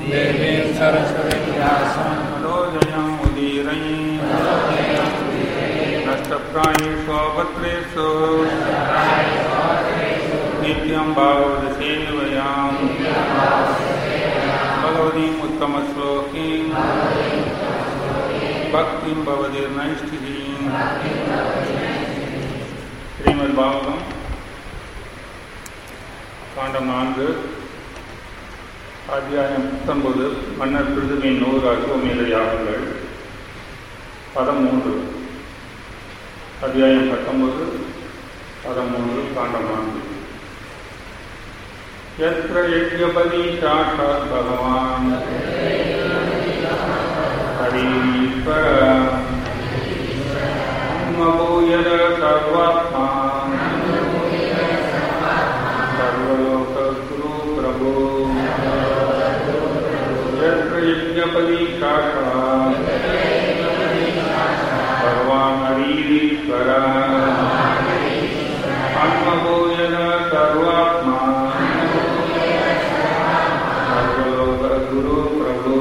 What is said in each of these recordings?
देवीं सरस्वतीं व्यासं मनोजयम् उदीरयम् नष्टप्रायेषु अपत्रेषु नित्यं भागवतसेवयाम् भगवतीम् उत्तमश्लोकीम् भक्तिं भवतीर्नैष्ठिकीम् ஸ்ரீமத் பாகவதம் காண்டம் நான்கு அத்தியாயம் பத்தொன்பது மன்னர் பிரிதுவின் நூறு அசுவமேத யாகங்கள் பதம் மூன்று அத்தியாயம் பத்தொன்பது பதம் மூன்று காண்டம் நான்கு यत्र यज्ञपदी साक्षात् भगवान् हरीश्वर ब्रह्मभूयद सर्वात्मा सर्वलोकगुरु प्रभो यत्र यज्ञपदी साक्षात् भगवान् हरीश्वर ब्रह्मभूयद सर्वात्मा सर्वलोकगुरु प्रभो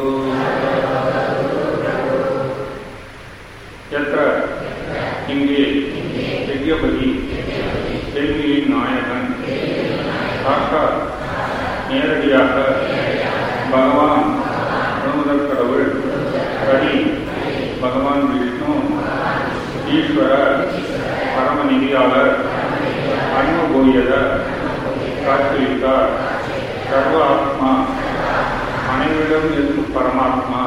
यत्र இங்கே யஜ்யபதி கேள்வியின் நாயகன் சாட்சாத் நேரடியாக பகவான் பிரமுதர் கடவுள் ஹரி பகவான் விஷ்ணு ஈஸ்வர பரமநிதியாளர் அன்புபோயத காட்சியளித்தார் சர்வ ஆத்மா அனைவரிடம் இருக்கும் பரமாத்மா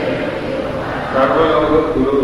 சர்வலோக குரு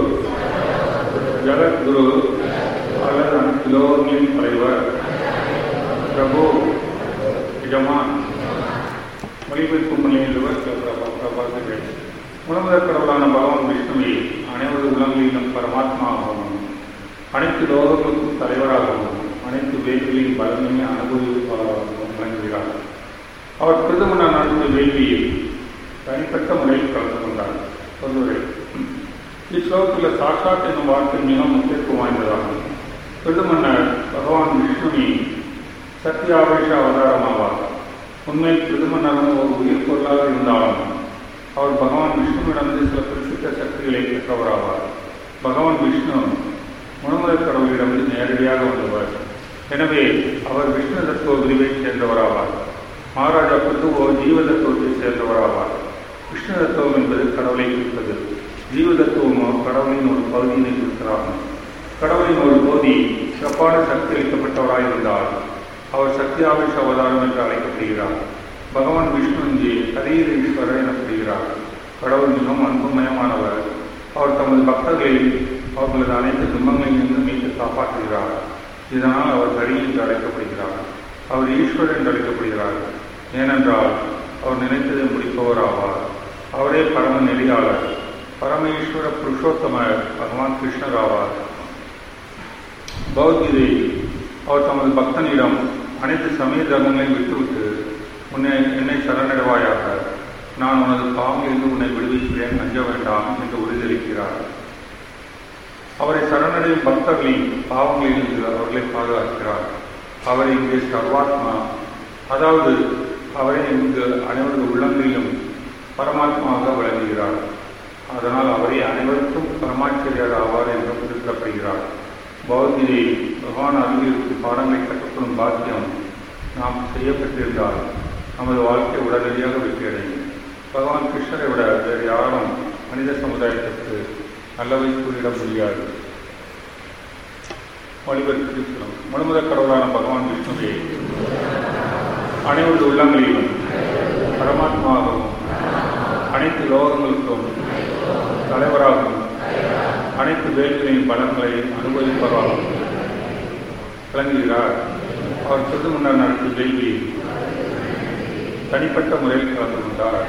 ஜகத்குரு அல்லது அனைத்திலோகங்களின் தலைவர் பிரபு எஜமான் மொழிபெயர்க்கும் நிலையிலுவர் பிரபாகர்கள் உணவுதற் கடவுளான பகவான் விஷ்ணுவை அனைவரது உலகங்களிலும் பரமாத்மாவாகவும் அனைத்து லோகங்களுக்கும் தலைவராகவும் அனைத்து வேல்களின் பலமையை அனுபவிப்பவராகவும் விளங்குகிறார் அவர் பிரதமர் நடத்திய வேள்வியில் தனிப்பட்ட முறையில் கலந்து கொண்டார் சொல்லுரை இஸ்லோகத்தில் சாட்சாத் என்னும் வார்த்தை மிகவும் முக்கியத்துவம் வாய்ந்ததாகும் பிரதமன்னர் பகவான் விஷ்ணுவின் சத்தியாபேஷ அவதாரமாவார் உண்மை பிரதமன்னரும் ஒரு உயிர் பொருளாக இருந்தாலும் அவர் பகவான் விஷ்ணுவிடமிருந்து சில குறிப்பிட்ட சக்திகளை பெற்றவராவார் பகவான் விஷ்ணு முழுமுதற் கடவுளிடமிருந்து நேரடியாக வந்தவர் எனவே அவர் விஷ்ணு தத்துவ பிரிவைச் சேர்ந்தவராவார் மகாராஜா பிரதுவோ ஜீவ தத்துவத்தை சேர்ந்தவராவார் விஷ்ணு தத்துவம் என்பது கடவுளை குறிப்பது ஜீவ தத்துவமோ கடவுளின் ஒரு பகுதியினை குறிக்கிறார்கள் கடவுளின் ஒரு போதி சிறப்பான சக்தி அளிக்கப்பட்டவராய் இருந்தால் அவர் சக்தி ஆவேஷ அவதாரம் என்று அழைக்கப்படுகிறார் பகவான் விஷ்ணு இங்கே ஹரீர ஈஸ்வரர் எனப்படுகிறார் கடவுள் மிகவும் அன்புமயமானவர் அவர் தமது பக்தர்களை அவர்களது அனைத்து துன்பங்களிலிருந்து மீட்டு காப்பாற்றுகிறார் இதனால் அவர் ஹரி என்று அழைக்கப்படுகிறார் அவர் ஈஸ்வரர் என்று அழைக்கப்படுகிறார் ஏனென்றால் அவர் நினைத்ததை முடிப்பவர் ஆவார் அவரே பரம நெறியாளர் பரமேஸ்வர புருஷோத்தம பகவான் கிருஷ்ணர் ஆவார் பௌத்திதை அவர் தமது பக்தனிடம் அனைத்து சமய தர்மங்களையும் விட்டுவிட்டு உன்னை என்னை சரணடைவாயாக நான் உனது பாவங்களிலிருந்து உன்னை விடுவிக்கிறேன் அஞ்ச வேண்டாம் என்று உறுதியளிக்கிறார் அவரை சரணடையும் பக்தர்களின் பாவங்களிலிருந்து அவர்களை பாதுகாக்கிறார் அவர் இங்கே சர்வாத்மா அதாவது அவரை இங்கு அனைவரது உள்ளங்களிலும் பரமாத்மாவாக விளங்குகிறார் அதனால் அவரை அனைவருக்கும் பரமாச்சரியார் ஆவார் என்று குறிப்பிடப்படுகிறார் பௌத்தியை பகவான் அருகிற்கு பாடங்களை கற்றுக்கொள்ளும் பாக்கியம் நாம் செய்யப்பட்டிருந்தால் நமது வாழ்க்கை உடனடியாக வெற்றியடையும் பகவான் கிருஷ்ணரை விட வேறு யாரும் மனித சமுதாயத்திற்கு நல்லவை கூறிட முடியாது வழிபட்டு முழுமுதற் கடவுளான பகவான் விஷ்ணுவே அனைவரது உள்ளங்களிலும் பரமாத்மாவாகவும் அனைத்து லோகங்களுக்கும் தலைவராகவும் அனைத்து வேல்களின் பலன்களை அனுபவிப்பவராகவும் விளங்குகிறார் அவர் சொந்த முன்னர் நடத்திய வேள்வியில் தனிப்பட்ட முறையில் கலந்து கொண்டார்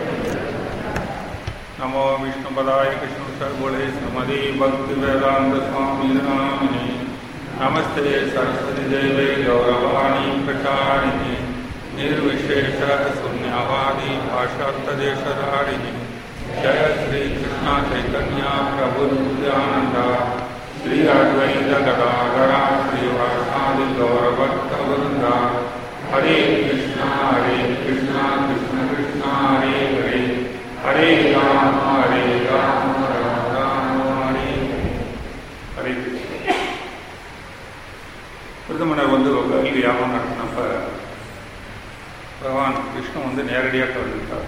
நமோ விஷ்ணுபதாய கிருஷ்ண சர்வோலே ஸ்ரீமதி பக்தி வேதாந்த சுவாமி நாமினி நமஸ்தே சரஸ்வதி தேவே கௌரவாணி பிரச்சாரிணி निर्विशेष शून्यवादी भाषार्थदेशधारिणी जय श्री कृष्ण चैतन्य प्रभु नित्यानंद श्री अद्वैत गदाधरा श्रीवासादि गौरभक्त वृंदा हरे कृष्णा हरे कृष्णा कृष्ण कृष्णा हरे हरे பகவான் விஷ்ணு வந்து நேரடியாக கலந்துட்டார்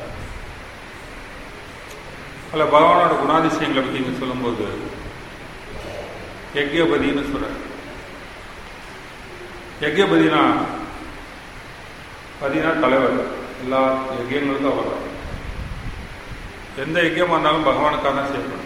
அதில் பகவானோட குணாதிசயங்களை பற்றி இங்கே சொல்லும்போது யஜ்யபதினு சொல்கிறார் யஜ்யபதினா பதினா தலைவர் எல்லா யஜ்யங்களுக்கும் அவர் தான். எந்த யஜ்யமாக இருந்தாலும் பகவானுக்காக தான் செய்யப்படும்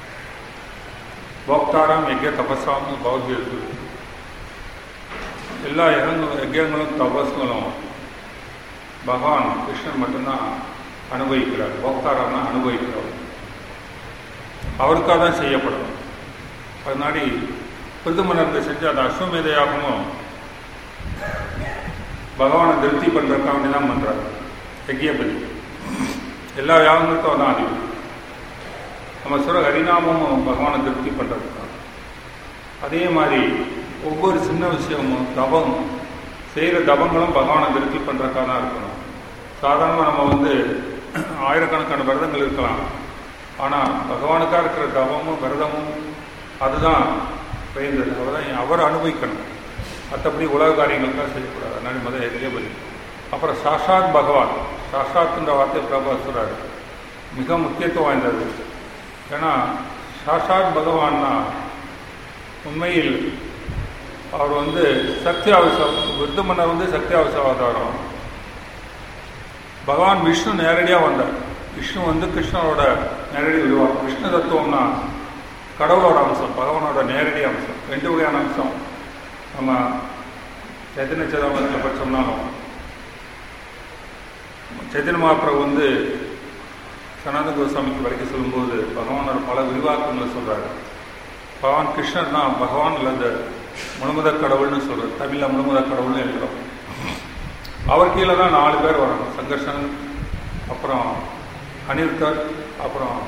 போக்தாராம் யஜ்ய தபஸாம்னு பௌத்தியம் இருக்குது எல்லா யஜங்களும் யஜ்யங்களும் தபஸ்களும் பகவான் கிருஷ்ணன் மட்டும்தான் அனுபவிக்கிறார் போக்தாராம்னா அனுபவிக்கிறார் அவருக்காக தான் செய்யப்படும் அதனாடி பிரதமனத்தை செஞ்சு அந்த அஸ்வமேத யாகமும் பகவானை திருப்தி பண்ணுறதுக்காக வேண்டி தான் பண்ணுறாரு யஜ்யபதி எல்லா யாகங்களுக்கும் அவன் தான் அதிபதி நம்ம சொல்ற ஹரிநாமமும் பகவானை திருப்தி பண்ணுறதுக்காக அதே மாதிரி ஒவ்வொரு சின்ன விஷயமும் தபம் செய்கிற தபங்களும் பகவானை திருப்தி பண்ணுறதுக்காக தான் இருக்கணும் சாதாரணமாக நம்ம வந்து ஆயிரக்கணக்கான விரதங்கள் இருக்கலாம் ஆனால் பகவானுக்காக இருக்கிற தவமும் விரதமும் அதுதான் பயந்தது அவர் தான் அவர் அனுபவிக்கணும் மற்றபடி உலக காரியங்களுக்காக செய்யக்கூடாது அதனால முதல் எதிரேபதி அப்புறம் சாஷாத் பகவான் சாஷாத்ன்ற வார்த்தை பிரபா சொல்றாரு மிக முக்கியத்துவம் வாய்ந்தது ஏன்னா சாஷாத் பகவான்னா உண்மையில் அவர் வந்து சக்தி அவசரம் விருத்தமன்னர் வந்து சக்தி அவசர அவதாரம் பகவான் விஷ்ணு நேரடியாக வந்தார் விஷ்ணு வந்து கிருஷ்ணனோட நேரடி உருவாக்கம் விஷ்ணு தத்துவம்னா கடவுளோட அம்சம் பகவானோட நேரடி அம்சம் ரெண்டு வகையான அம்சம் நம்ம சைத்தன்ய சிதம்பரத்தில் படித்தோம்னாலும் சைத்தன்ய மகாபிரபு வந்து சனாதன கோஸ்வாமிக்கு வரைக்கும் சொல்லும்போது பகவானோட பல விரிவாக்கங்களை சொல்றாரு பகவான் கிருஷ்ணர் தான் பகவான் அல்லது முழுமுதற் கடவுள்னு சொல்றாரு தமிழ்ல முழுமுதற் கடவுள்னு எழுதுறோம் அவர் கீழே தான் நாலு பேர் வராங்க சங்கர்ஷன் அப்புறம் அனிருத்தர் அப்புறம்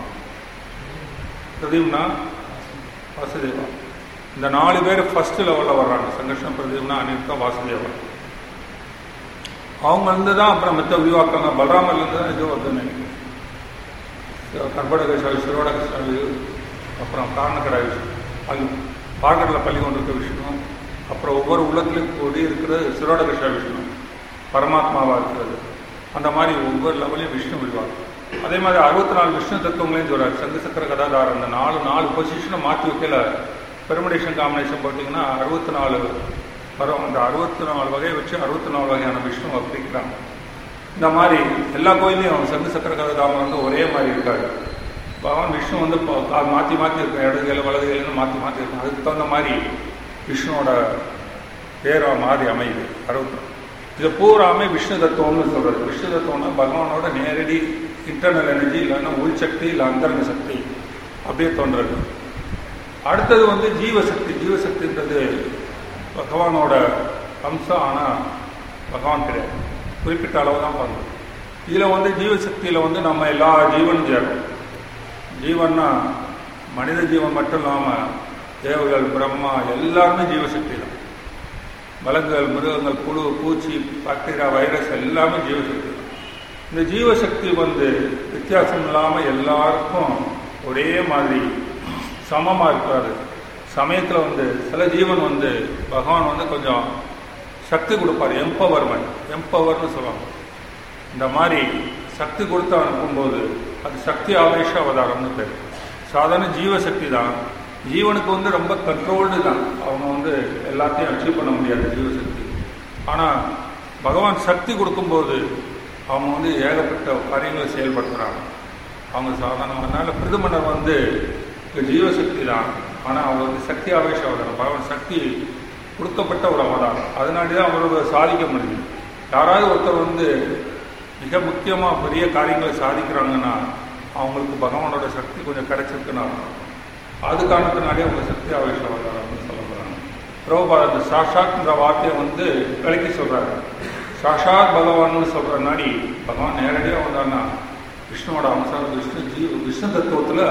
பிரதீப்னா வாசுதேவா இந்த நாலு பேர் ஃபர்ஸ்ட் லெவலில் வர்றாங்க சங்கர்ஷன் பிரதீப்னா அனிருத்தா வாசுதேவா அவங்க இருந்து தான் அப்புறம் மற்ற விரிவாக்காங்க பலராமர்லேருந்து தான் இது வருதுன்னு நினைக்கிறேன் கர்ப்படக சாவி சிறுவடக சாவி அப்புறம் காரணக்கடா விஷ்ணு அது பார்க்கடல பள்ளி கொண்டு இருக்க விஷ்ணு அப்புறம் ஒவ்வொரு உள்ளத்திலும் கூடி இருக்கிறது சிறுவடக சாவி விஷ்ணு பரமாத்மாவாக இருக்கிறது அந்த மாதிரி ஒவ்வொரு லெவலையும் விஷ்ணு விடுவாங்க அதே மாதிரி அறுபத்தி நாலு விஷ்ணு தத்துவங்களையும் சொல்றாரு சங்க சக்கர கதாதாரம் அந்த நாலு நாலு பொசிஷனை மாற்றி வைக்கல பெர்மிடேஷன் காம்பினேஷன் போட்டிங்கன்னா அறுபத்தி நாலு வரும் அந்த அறுபத்தி நாலு வகையை வச்சு அறுபத்தி நாலு வகையான விஷ்ணுவை பிரிக்கிறாங்க இந்த மாதிரி எல்லா கோயிலையும் சங்கு சக்கர கதாதாரம் வந்து ஒரே மாதிரி இருக்காது பகவான் விஷ்ணு வந்து இப்போ அது மாற்றி மாற்றி இருக்கும் இடது கையில் வலது கையில மாற்றி மாற்றி இருக்கும் அதுக்கு தகுந்த மாதிரி விஷ்ணுவோட பேரா மாறி அமையுது அறுபத்தி இது பூராமே விஷ்ணு தத்துவம்னு சொல்றது விஷ்ணு தத்துவம்னா பகவானோட நேரடி இன்டர்னல் எனர்ஜி இல்லைன்னா உள் சக்தி இல்லை அந்தரங்க சக்தி அப்படியே தோன்றது அடுத்தது வந்து ஜீவசக்தி ஜீவசக்தின்றது பகவானோட அம்சம் ஆனால் பகவான் கிடையாது குறிப்பிட்ட அளவு தான் பண்ணுது இதில் வந்து ஜீவசக்தியில் வந்து நம்ம எல்லா ஜீவனும் சேரும் ஜீவன்னா மனித ஜீவன் மட்டும் இல்லாமல் தேவர்கள் பிரம்மா எல்லாருமே ஜீவசக்தி தான் மலங்கள் மிருகங்கள் புழு பூச்சி பாக்டீரியா வைரஸ் எல்லாமே ஜீவசக்தி தான் இந்த ஜீவசக்தி வந்து வித்தியாசம் இல்லாமல் எல்லாருக்கும் ஒரே மாதிரி சமமாக இருக்காது சமயத்தில் வந்து சில ஜீவன் வந்து பகவான் வந்து கொஞ்சம் சக்தி கொடுப்பார் எம்பவர்மெண்ட் எம்பவர்னு சொல்லுவாங்க இந்த மாதிரி சக்தி கொடுத்து அனுப்பும்போது அது சக்தி ஆவேஷ அவதாரம்னு பேர் சாதாரண ஜீவசக்தி தான் ஜீவனுக்கு வந்து ரொம்ப கண்ட்ரோல்டு தான் அவங்க வந்து எல்லாத்தையும் அச்சீவ் பண்ண முடியாது ஜீவசக்தி ஆனால் பகவான் சக்தி கொடுக்கும்போது அவங்க வந்து ஏகப்பட்ட காரியங்களை செயல்படுத்துகிறாங்க அவங்க சாதாரண பிரதமனர் வந்து ஜீவசக்தி தான் ஆனால் அவங்க வந்து சக்தி ஆவேஷ அவதாரம் பகவான் சக்தி கொடுக்கப்பட்ட ஒரு அவதாரம் அதனாடி தான் அவரோட சாதிக்க முடியும் யாராவது ஒருத்தர் வந்து மிக முக்கியமாக பெரிய காரியங்களை சாதிக்கிறாங்கன்னா அவங்களுக்கு பகவானோட சக்தி கொஞ்சம் கிடைச்சிருக்குன்னா அது காரணத்தினாலே அவங்க சக்தி ஆவேஷ அவதாரம்னு சொல்லப்படுறாங்க பிரபுபாத அந்த சாஷாத்ன்ற வார்த்தையை வந்து விளக்கி சொல்கிறாரு சாஷாத் பகவான்னு சொல்கிற நாடி பகவான் நேரடியாக வந்தான்னா விஷ்ணுவோட அம்சம் விஷ்ணு ஜீவ விஷ்ணு தத்துவத்தில்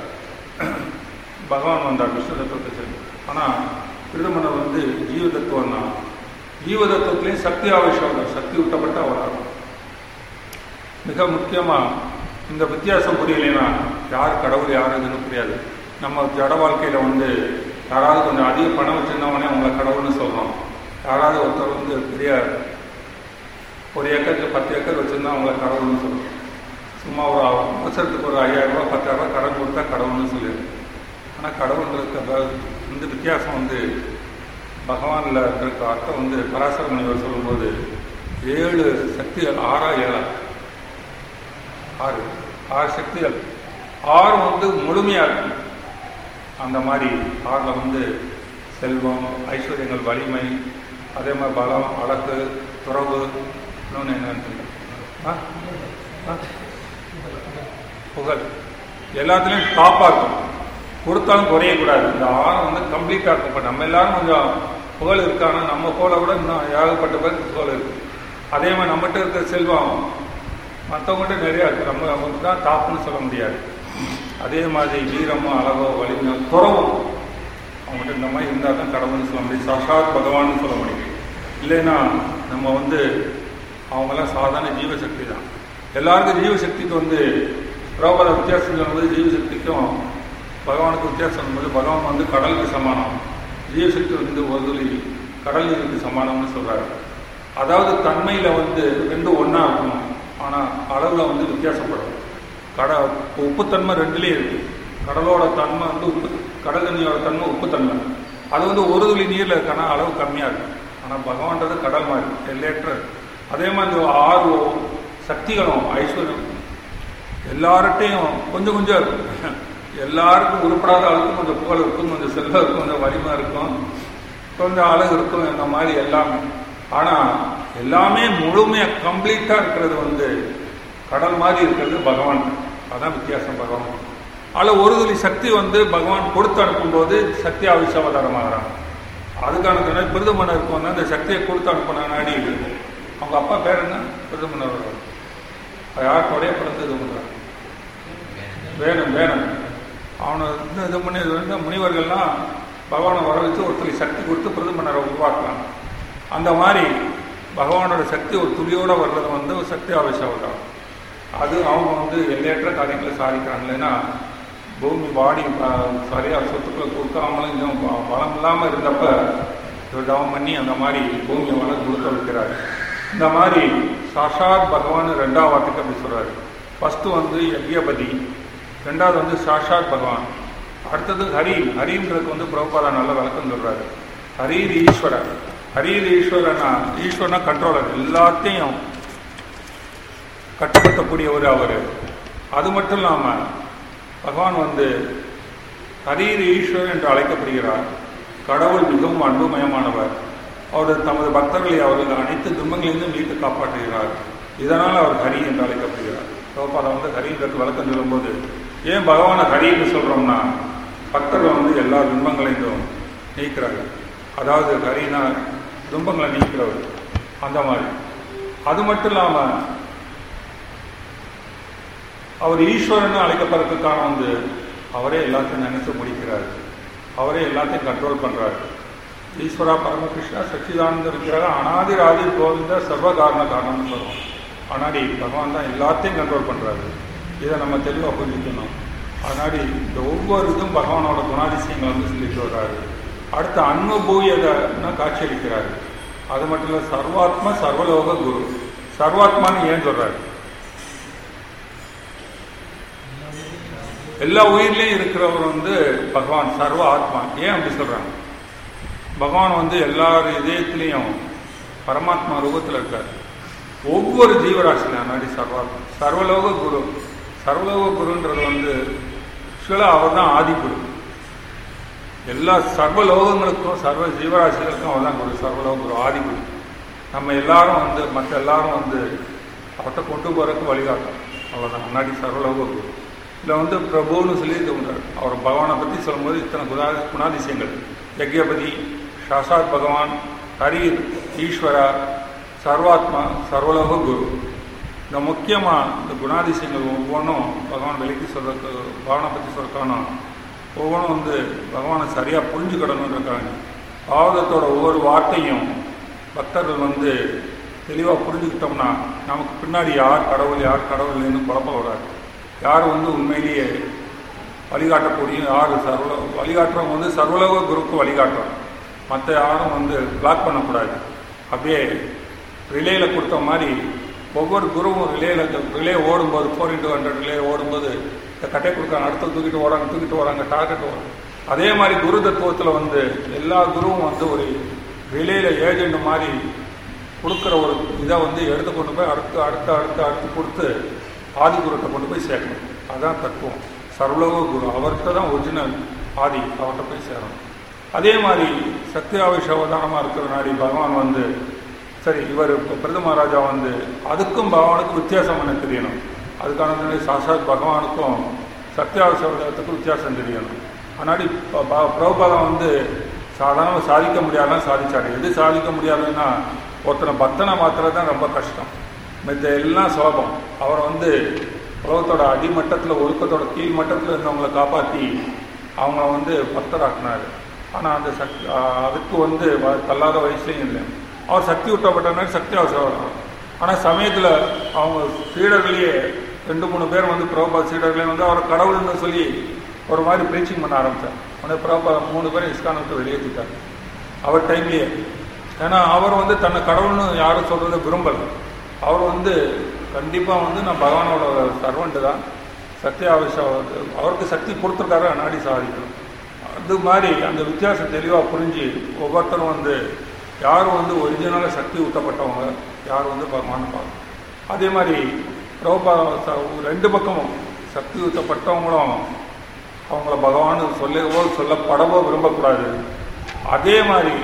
பகவான் வந்தார் விஷ்ணு தத்துவத்தை சேர்ந்து ஆனால் பிரதமனர் வந்து ஜீவ தத்துவம் தான் ஜீவ தத்துவத்திலையும் சக்தி ஆவேஷம் சக்தி விட்டப்பட்ட அவதாரம் மிக முக்கியமாக இந்த வித்தியாசம் புரியலைன்னா யார் கடவுள் யார் இதுன்னு புரியாது நம்ம ஜட வாழ்க்கையில் வந்து யாராவது கொஞ்சம் அதிக பணம் வச்சிருந்தவனே அவங்கள கடவுள்னு சொல்கிறோம் யாராவது ஒருத்தர் வந்து பெரிய ஒரு ஏக்கருக்கு பத்து ஏக்கர் வச்சுருந்தா அவங்கள கடவுள்னு சொல்லுவோம் சும்மா ஒரு அவசரத்துக்கு ஒரு ஐயாயிரம் ரூபாய் பத்தாயிரம் ரூபாய் கடன் கொடுத்தா கடவுள்னு சொல்லிடுது ஆனால் கடவுள்களுக்கு அதாவது வந்து வித்தியாசம் வந்து பகவானில் இருக்க அர்த்தம் வந்து பராசர முனிவர் சொல்லும்போது ஏழு சக்திகள் ஆறா ஏழா ஆறு ஆறு சக்திகள் ஆறு வந்து முழுமையாக இருக்கும் அந்த மாதிரி ஆறில் வந்து செல்வம் ஐஸ்வர்யங்கள் வலிமை அதே மாதிரி பலம் அழகு துறவு இன்னொன்று என்னன்னு தெரியல. ஆ? ஆ? புகழ் எல்லாத்துலேயும் டாப்பாக இருக்கும் கொடுத்தாலும் குறையக்கூடாது இந்த ஆரம் வந்து கம்ப்ளீட்டாக இருக்கும் இப்போ நம்ம எல்லாரும் கொஞ்சம் புகழ் இருக்கானா நம்ம போல கூட இன்னும் ஏகப்பட்ட பேருக்கு புகழ் இருக்கு அதே மாதிரி நம்மகிட்ட இருக்கிற செல்வம் மற்றவங்ககிட்ட நிறையா இருக்கு நம்ம அவங்களுக்கு தான் டாப்னு சொல்ல முடியாது அதே மாதிரி வீரமோ அழகோ வலிமையோ துறவும் அவங்ககிட்ட இந்த மாதிரி இருந்தால் தான் கடவுள்னு சொல்ல முடியும் சாஷாத் பகவான்னு சொல்ல முடியும் இல்லைன்னா நம்ம வந்து அவங்கெல்லாம் சாதாரண ஜீவசக்தி தான் எல்லாருக்கும் ஜீவசக்திக்கு வந்து பிரபல வித்தியாசம் சொல்லும்போது ஜீவசக்திக்கும் பகவானுக்கு வித்தியாசம் சொல்லும்போது பகவான் வந்து கடலுக்கு சமானம் ஜீவசக்தி வந்து ஒரு துளி கடல் நீருக்கு சமானம்னு சொல்றாரு அதாவது தன்மையில வந்து ரெண்டும் ஒண்ணா இருக்கும் ஆனா அளவுல வந்து வித்தியாசப்படும் கட உப்புத்தன்மை ரெண்டுலேயும் இருக்கு கடலோட தன்மை வந்து உப்பு கடல் தண்ணியோட தன்மை உப்புத்தன்மை அது வந்து ஒரு துளி நீர்ல இருக்கானா அளவு கம்மியா இருக்கும் ஆனா பகவான்றது கடல் மாதிரி எல்லையற்ற அதே மாதிரி இந்த ஆறு சக்திகளும் ஐஸ்வர்யம் எல்லார்ட்டையும் கொஞ்சம் கொஞ்சம் இருக்கும் எல்லாருக்கும் உருப்படாத அளவுக்கு கொஞ்சம் புகழ் இருக்கும் கொஞ்சம் செல்வம் இருக்கும் கொஞ்சம் வலிமை இருக்கும் கொஞ்சம் அழகு இருக்கும் இந்த மாதிரி எல்லாமே ஆனா எல்லாமே முழுமையா கம்ப்ளீட்டா இருக்கிறது வந்து கடல் மாதிரி இருக்கிறது பகவான் அதான் வித்தியாசம் பகவான் அதில் ஒரு துளி சக்தி வந்து பகவான் கொடுத்து அனுப்பும்போது சக்தி ஆவிஷாவதாரம் ஆகிறாங்க அதுக்கான துணை பிரதமனருக்கு வந்து அந்த சக்தியை கொடுத்து அனுப்பின நாடி அவங்க அப்பா பேர் என்ன பிரதமனர் யாருக்கோடைய பிறந்து இது பண்ணுறாங்க வேணும் வேணும் அவனை வந்து இது பண்ணி இது வந்து முனிவர்கள்லாம் பகவானை வர வச்சு ஒருத்தர் சக்தி கொடுத்து பிரதமரை உருவாக்கலாம் அந்த மாதிரி பகவானோட சக்தி ஒரு துளியோட வர்றது வந்து ஒரு சக்தி ஆவேசம் அது அவங்க வந்து எல்லையற்ற காரியங்களை சாதிக்கிறாங்க இல்லைன்னா பூமி வாடி சரியாக சொத்துக்களை கொடுக்காமலும் இன்னும் ப- வளம் இல்லாமல் இருந்தப்ப இவர் தவம் பண்ணி அந்த மாதிரி பூமியை வளம் கொடுக்க வைக்கிறார் இந்த மாதிரி சாஷாத் பகவான் ரெண்டாவது வார்த்தைக்கு அப்படி சொல்றாரு ஃபர்ஸ்ட் வந்து யக்யபதி ரெண்டாவது வந்து சாஷாத் பகவான் அடுத்தது ஹரி ஹரின்றதுக்கு வந்து பிரபுபாதா நல்ல விளக்கம் சொல்றாரு ஹரீர் ஈஸ்வரர் ஹரீர் ஈஸ்வரனா ஈஸ்வரனா கண்ட்ரோலர் எல்லாத்தையும் கட்டுப்படுத்தக்கூடியவர் அவர் அது மட்டும் இல்லாம பகவான் வந்து ஹரீர் ஈஸ்வரர் என்று அழைக்கப்படுகிறார் கடவுள் மிகவும் அன்புமயமானவர் அவர் தமது பக்தர்களை அவர்கள் அனைத்து துன்பங்களிலிருந்தும் மீட்டு காப்பாற்றுகிறார் இதனால் அவர் ஹரி என்று அழைக்கப்படுகிறார் சிவபாதம் வந்து ஹரின்றதுக்கு விளக்கம் சொல்லும்போது ஏன் பகவானை ஹரின்னு சொல்றோம்னா பக்தர்கள் வந்து எல்லா துன்பங்களையும் நீக்கிறார்கள் அதாவது ஹரினா துன்பங்களை நீக்கிறவர் அந்த மாதிரி அது மட்டும் இல்லாம அவர் ஈஸ்வரன் அழைக்கப்படுறதுக்கான வந்து அவரே எல்லாத்தையும் நினைச்சு முடிக்கிறார் அவரே எல்லாத்தையும் கண்ட்ரோல் பண்றாரு ஈஸ்வரா பரமகிருஷ்ணா சச்சிதானந்த விக்கிரக அனாதிராதி கோவிந்த சர்வ காரண காரணம்னு சொல்லுவோம் அனாடி பகவான் தான் எல்லாத்தையும் கண்ட்ரோல் பண்றாரு இதை நம்ம தெளிவாக புரிஞ்சுக்கணும் அதனாடி இந்த ஒவ்வொரு இதும் பகவானோட குணாதிசயங்களை வந்து சொல்லிட்டு வர்றாரு அடுத்து அன்மபூயதன்னா காட்சியளிக்கிறாரு அது மட்டும் இல்லை சர்வாத்மா சர்வலோக குரு சர்வாத்மான்னு ஏன் சொல்றாரு எல்லா உயிர்லயும் இருக்கிறவர் வந்து பகவான் சர்வ ஆத்மா ஏன் அப்படி சொல்றாங்க பகவான் வந்து எல்லார் இதயத்திலையும் பரமாத்மா ரூபத்தில் இருக்கார் ஒவ்வொரு ஜீவராசிலையும் அன்னாடி சர்வாத்மா சர்வலோக குரு சர்வலோக குருன்றது வந்து ஆக்சுவலாக அவர் தான் ஆதி குரு எல்லா சர்வலோகங்களுக்கும் சர்வ ஜீவராசிகளுக்கும் அவர் தான் குரு சர்வலோக குரு ஆதி குரு நம்ம எல்லாரும் வந்து மற்ற எல்லாரும் வந்து அவர்கிட்ட கொண்டு போறதுக்கு வழிகாட்டும் அவ்வளோதான் முன்னாடி சர்வலோக குரு இதில் வந்து பிரபுன்னு சொல்லி இது பண்றாரு. அவர் பகவானை பற்றி சொல்லும்போது இத்தனை குணா குணாதிசயங்கள் யக்யபதி சாசாத் பகவான் ஹரீர் ஈஸ்வரா சர்வாத்மா சர்வலோக குரு இந்த முக்கியமாக இந்த குணாதிசயங்கள் ஒவ்வொன்றும் பகவான் விலைக்கு சொல்றதுக்கு பகவானை பற்றி சொல்றதுக்கான ஒவ்வொன்றும் வந்து பகவானை சரியாக புரிஞ்சுக்கிடணுன்றக்காங்க பாவதத்தோட ஒவ்வொரு வார்த்தையும் பக்தர்கள் வந்து தெளிவாக புரிஞ்சுக்கிட்டோம்னா நமக்கு பின்னாடி யார் கடவுள் யார் கடவுள் இல்லைன்னு குழப்பம் வராது யார் வந்து உண்மையிலேயே வழிகாட்டக்கூடிய யார் சர்வ வழிகாட்டுறவங்க வந்து சர்வலோக குருக்கு வழிகாட்டுறோம் மற்ற யாரும் வந்து பிளாக் பண்ணக்கூடாது அப்படியே ரிலேயில் கொடுத்த மாதிரி ஒவ்வொரு குருவும் ரிலேயில் ரிலே ஓடும்போது ஃபோர் இன்டூ ஹண்ட்ரட் ரிலே ஓடும்போது இந்த கட்டை கொடுக்குறாங்க அடுத்து தூக்கிட்டு வராங்க தூக்கிட்டு வராங்க டார்கெட் வரும் அதே மாதிரி குரு தத்துவத்தில் வந்து எல்லா குருவும் வந்து ஒரு ரிலேயில் ஏஜென்ட் மாதிரி கொடுக்குற ஒரு இதை வந்து எடுத்து கொண்டு போய் அடுத்து அடுத்து அடுத்து அடுத்து கொடுத்து ஆதி குருட்ட கொண்டு போய் சேர்க்கணும் அதான் தத்துவம் சர்வலோக குரு அவர்கிட்ட தான் ஒரிஜினல் ஆதி அவர்கிட்ட போய் சேரணும் அதே மாதிரி சத்யாவிஷ அவதாரமாக இருக்கிற நாடி பகவான் வந்து சரி இவர் இப்போ பிரத மகாராஜா வந்து அதுக்கும் பகவானுக்கும் வித்தியாசம் என்ன தெரியணும் அதுக்கான சாசாத் பகவானுக்கும் சத்யாவிஷ அவதாரத்துக்கும் வித்தியாசம் தெரியணும் முன்னாடி பிரபுபாதம் வந்து சாதாரணமாக சாதிக்க முடியாதான் சாதிச்சாரு எது சாதிக்க முடியாதுன்னா ஒருத்தனை பக்தனை மாத்திரம் தான் ரொம்ப கஷ்டம் மித்த எல்லாம் சுலபம் அவர் வந்து உலகத்தோட அடிமட்டத்தில் ஒழுக்கத்தோட கீழ் மட்டத்தில் இருந்தவங்களை காப்பாற்றி அவங்கள வந்து பக்தராக்குனாரு ஆனால் அந்த சக் அதுக்கு வந்து வ- தள்ளாத வயசுலையும் இல்லை அவர் சக்தி விட்டப்பட்டனால சக்தி அவசரம் ஆனால் சமயத்தில் அவங்க சீடர்களையே ரெண்டு மூணு பேர் வந்து பிரபா சீடர்களே வந்து அவர் கடவுள்னு சொல்லி ஒரு மாதிரி ப்ரீச்சிங் பண்ண ஆரம்பித்தார் உடனே பிரபா மூணு பேரும் இஸ்கான் விட்டு வெளியேற்றிட்டார் அவர் டைம்லேயே ஏன்னா அவர் வந்து தன்னை கடவுள்னு யாரும் சொல்றதை விரும்பல அவர் வந்து கண்டிப்பாக வந்து நான் பகவானோட சர்வெண்ட் தான் சத்திய அவசியம் அவருக்கு சக்தி கொடுத்துருக்காரு நாடி சாதிக்கணும் அது மாதிரி அந்த வித்தியாசம் தெளிவாக புரிஞ்சு ஒவ்வொருத்தரும் வந்து யாரும் வந்து ஒரிஜினலாக சக்தி ஊட்டப்பட்டவங்க யார் வந்து பகவான் பார்க்கணும் அதே மாதிரி பிரபா ரெண்டு பக்கமும் சக்தி ஊட்டப்பட்டவங்களும் அவங்கள பகவான் சொல்லவோ சொல்லப்படவோ விரும்பக்கூடாது அதே மாதிரி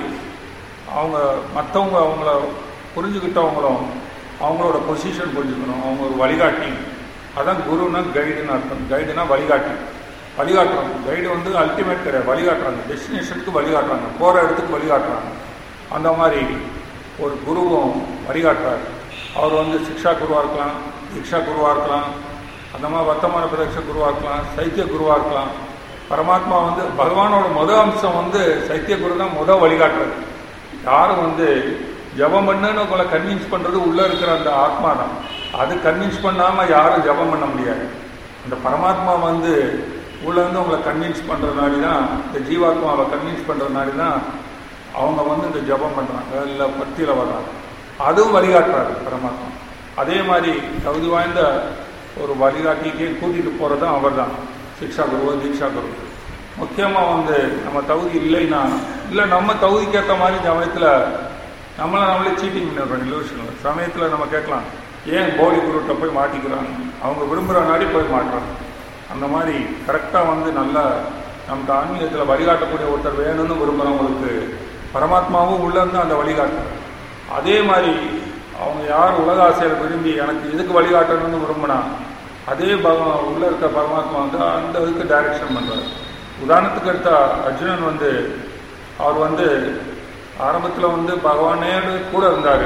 அவங்க மற்றவங்க அவங்கள புரிஞ்சுக்கிட்டவங்களும் அவங்களோட பொசிஷன் புரிஞ்சுக்கணும் அவங்க ஒரு வழிகாட்டி அதான் குருன்னா கைடுன்னு அர்த்தம் கைடுனா வழிகாட்டி வழிகாட்டுறாங்க கைடு வந்து அல்டிமேட் கிடையாது வழிகாட்டுறாங்க டெஸ்டினேஷனுக்கு வழிகாட்டுறாங்க போகிற இடத்துக்கு வழிகாட்டுறாங்க அந்த மாதிரி ஒரு குருவும் வழிகாட்டுறாரு அவர் வந்து சிக்ஷா குருவாக இருக்கலாம் தீக்ஷா குருவாக இருக்கலாம் அந்த மாதிரி வர்த்தமான பிரதட்ச குருவாக இருக்கலாம் சைத்திய குருவாக இருக்கலாம் பரமாத்மா வந்து பகவானோட முத அம்சம் வந்து சைத்திய குரு தான் முத வழிகாட்டுறது யாரும் வந்து ஜபம் பண்ணுன்னு உங்களை கன்வின்ஸ் பண்ணுறது உள்ளே இருக்கிற அந்த ஆத்மா தான் அது கன்வின்ஸ் பண்ணாமல் யாரும் ஜபம் பண்ண முடியாது அந்த பரமாத்மா வந்து உள்ள இருந்து உங்களை கன்வின்ஸ் பண்ணுறதுனாடி தான் இந்த ஜீவாத்மாவை கன்வின்ஸ் பண்ணுறதுனாடி தான் அவங்க வந்து இந்த ஜபம் பண்ணுறாங்க இல்லை பக்தியில் வர்றாங்க அதுவும் வழிகாட்டுறாரு பரமாத்மா அதே மாதிரி தகுதி வாய்ந்த ஒரு வழிகாட்டிக்கே கூட்டிகிட்டு போகிறது தான் அவர் தான் சிக்ஷா குருவோ தீக்ஷா குரு முக்கியமாக வந்து நம்ம தகுதி இல்லைன்னா இல்லை நம்ம தகுதிக்கு ஏற்ற மாதிரி சமயத்தில் நம்மளை நம்மளே சீட்டிங் பண்ணிடுறோம் இலூஷனில் சமயத்தில் நம்ம கேட்கலாம் ஏன் போலி குருட்ட போய் மாட்டிக்கிறாங்க அவங்க விரும்புகிற நாடி போய் மாட்டுறாங்க அந்த மாதிரி கரெக்டாக வந்து நல்லா நமக்கு ஆன்மீகத்தில் வழிகாட்டக்கூடிய ஒருத்தர் வேணும்னு விரும்புகிறவங்களுக்கு பரமாத்மாவும் உள்ளேருந்து அந்த வழிகாட்டுறார் அதே மாதிரி அவங்க யார் உலக ஆசையில் விரும்பி எனக்கு இதுக்கு வழிகாட்டணும்னு விரும்பினா அதே பகவா உள்ள இருக்க பரமாத்மா வந்து அந்த இதுக்கு டைரக்ஷன் பண்ணுறாரு உதாரணத்துக்கு எடுத்த அர்ஜுனன் வந்து அவர் வந்து ஆரம்பத்தில் வந்து பகவானே கூட இருந்தார்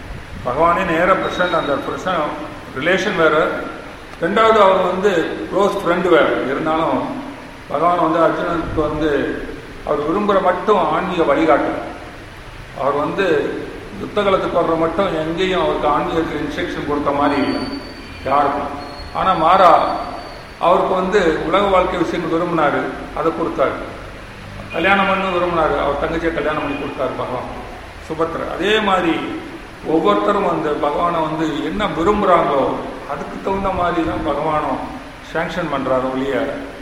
பகவானே நேராக பிரசன்ட் அந்த பிரசன் ரிலேஷன் வேறு ரெண்டாவது அவர் வந்து க்ளோஸ் ஃப்ரெண்டு வேறு இருந்தாலும் பகவான் வந்து அர்ஜுனனுக்கு வந்து அவர் விரும்புகிற மட்டும் ஆன்மீக வழிகாட்டு அவர் வந்து யுத்தகலத்துக்கு வர்ற மட்டும் எங்கேயும் அவருக்கு ஆன்மீகத்தில் இன்ஸ்ட்ரக்ஷன் கொடுத்த மாதிரி இல்லை யாருக்கும் ஆனால் மாறா அவருக்கு வந்து உலக வாழ்க்கை விஷயங்கள் விரும்பினாரு அதை கொடுத்தாரு கல்யாணம் பண்ணு விரும்பினாரு அவர் தங்கச்சியை கல்யாணம் பண்ணி கொடுத்தாரு பகவான் சுபத்திர அதே மாதிரி ஒவ்வொருத்தரும் வந்து பகவானை வந்து என்ன விரும்புகிறாங்களோ அதுக்கு தகுந்த மாதிரி தான் பகவானும் சேங்ஷன் பண்ணுறாரு ஒழிய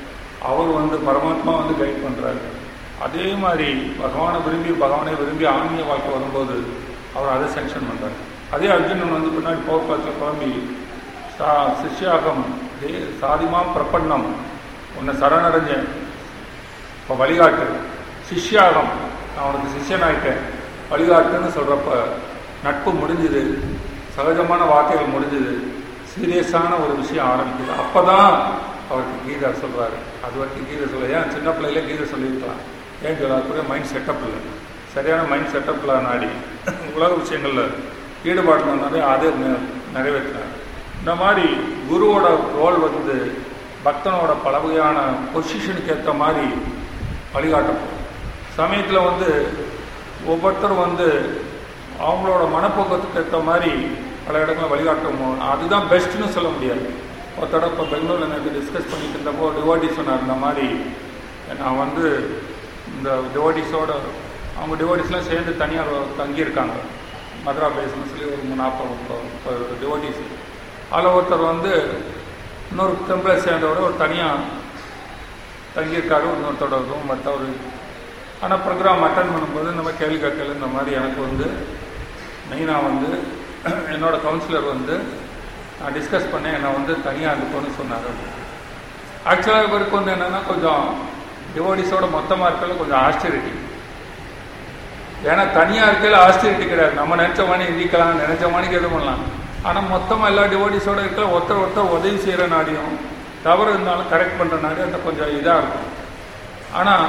அவர் வந்து பரமாத்மா வந்து கைட் பண்ணுறாரு அதே மாதிரி பகவானை விரும்பி பகவானை விரும்பி ஆன்மீக வாழ்க்கை வரும்போது அவர் அதை சேங்ஷன் பண்ணுறாரு அதே அர்ஜுனன் வந்து பின்னாடி போர்க்காலத்தில் குழம்பி சா சிஷ்யாகம் தே சாதிமாம் பிரபன்னம் உன்னை சரணடைஞ்சேன் இப்போ வழிகாட்டு சிஷ்யாகம் நான் உனக்கு சிஷ்யனாயிட்டேன் வழிகாட்டுன்னு சொல்கிறப்ப நட்பு முடிஞ்சுது சகஜமான வார்த்தைகள் முடிஞ்சுது சீரியஸான ஒரு விஷயம் ஆரம்பிக்குது அப்போ தான் அவருக்கு கீதை சொல்கிறாரு அது வரைக்கும் கீதை சொல்ல ஏன் சின்ன பிள்ளையில கீதை சொல்லியிருக்கலாம் ஏன் சொல்ல மைண்ட் செட்டப் இல்லை சரியான மைண்ட் செட்டப்பில் நாடி உலக விஷயங்களில் ஈடுபாடு இருந்தாலே அதை நி- நிறைவேற்றினார் இந்த மாதிரி குருவோட ரோல் வந்து பக்தனோட பல வகையான பொசிஷனுக்கு ஏற்ற மாதிரி வழிகாட்டப்படும் சமயத்தில் வந்து ஒவ்வொருத்தரும் வந்து அவங்களோட மனப்போக்கத்துக்கு ஏற்ற மாதிரி பல இடங்களில் வழிகாட்டும் அதுதான் பெஸ்ட்னு சொல்ல முடியாது ஒரு தடவை இப்போ பெங்களூரில் எனக்கு டிஸ்கஸ் பண்ணிட்டு இருந்தப்போ டிவோட்டி சொன்னார் இந்த மாதிரி நான் வந்து இந்த டிவோட்டிஸோட அவங்க டிவோட்டிஸ்லாம் சேர்ந்து தனியாக தங்கியிருக்காங்க மதுரா பேஸ்னு சொல்லி ஒரு நாற்பது முப்பது முப்பது டிவோட்டிஸ் அதில் ஒருத்தர் வந்து இன்னொரு டெம்பிளை சேர்ந்தவரை ஒரு தனியாக தங்கியிருக்காரு இன்னொருத்தரோட ரூம் எடுத்த ஒரு ஆனால் ப்ரோக்ராம் அட்டன் பண்ணும்போது இந்த மாதிரி கேள்வி கேட்கல இந்த மாதிரி எனக்கு வந்து மெயினாக வந்து என்னோட கவுன்சிலர் வந்து நான் டிஸ்கஸ் பண்ணேன் என்னை வந்து தனியாக இருந்துக்கோன்னு சொன்னார் ஆக்சுவலாக இவருக்கு வந்து என்னென்னா கொஞ்சம் டிவோடிஸோட மொத்தமாக இருக்கல கொஞ்சம் ஆஸ்டிரிட்டி ஏன்னா தனியாக இருக்கையில் ஆஸ்டிரிட்டி கிடையாது நம்ம நினச்ச மாதிரி இந்திக்கலாம் நினச்ச மாதிரிக்கு எது பண்ணலாம் ஆனால் மொத்தமாக எல்லா டிவோடிஸோட இருக்கல ஒருத்தர் ஒருத்தர் உதவி செய்கிற நாடியும் தவறு இருந்தாலும் கரெக்ட் பண்ணுற நாடி அந்த கொஞ்சம் இதாக இருக்கும் ஆனால்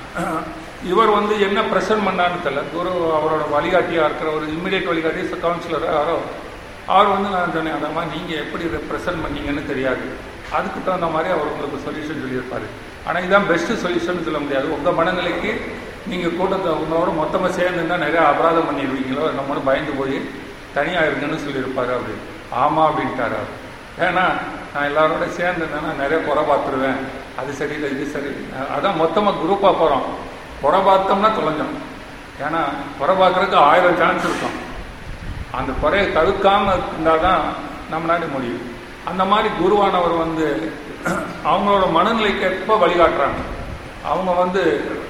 இவர் வந்து என்ன ப்ரெசன்ட் பண்ணான்னு தெரியல குரு அவரோட வழிகாட்டியாக இருக்கிற ஒரு இம்மிடியட் வழிகாட்டி கவுன்சிலர் யாரோ அவர் வந்து நான் சொன்னேன் அந்த மாதிரி நீங்கள் எப்படி ப்ரெசன்ட் பண்ணீங்கன்னு தெரியாது அதுக்கு தகுந்த மாதிரி அவர் உங்களுக்கு சொல்யூஷன் சொல்லியிருப்பார் ஆனால் இதுதான் பெஸ்ட்டு சொல்யூஷன் சொல்ல முடியாது உங்கள் மனநிலைக்கு நீங்கள் கூட்டத்தை உங்களோட மொத்தமாக சேர்ந்துன்னா நிறைய அபராதம் பண்ணிடுவீங்களோ நம்மளும் பயந்து போய் தனியாக இருங்கன்னு சொல்லியிருப்பாரு அப்படின்னு ஆமாம் அப்படின்ட்டார் அவர் ஏன்னா நான் எல்லாரோட சேர்ந்துருந்தேன்னா நிறைய குறை பார்த்துருவேன் அது சரியில்லை இது சரியில்லை அதான் மொத்தமாக குரூப்பாக போகிறோம் குறை பார்த்தோம்னா தொலைஞ்சோம் ஏன்னா குறை பார்க்குறதுக்கு ஆயிரம் சான்ஸ் இருக்கும் அந்த குறையை தவிர்க்காமல் இருந்தால் தான் நம்ம நாடு முடியும் அந்த மாதிரி குருவானவர் வந்து அவங்களோட மனநிலைக்கு எப்போ வழிகாட்டுறாங்க அவங்க வந்து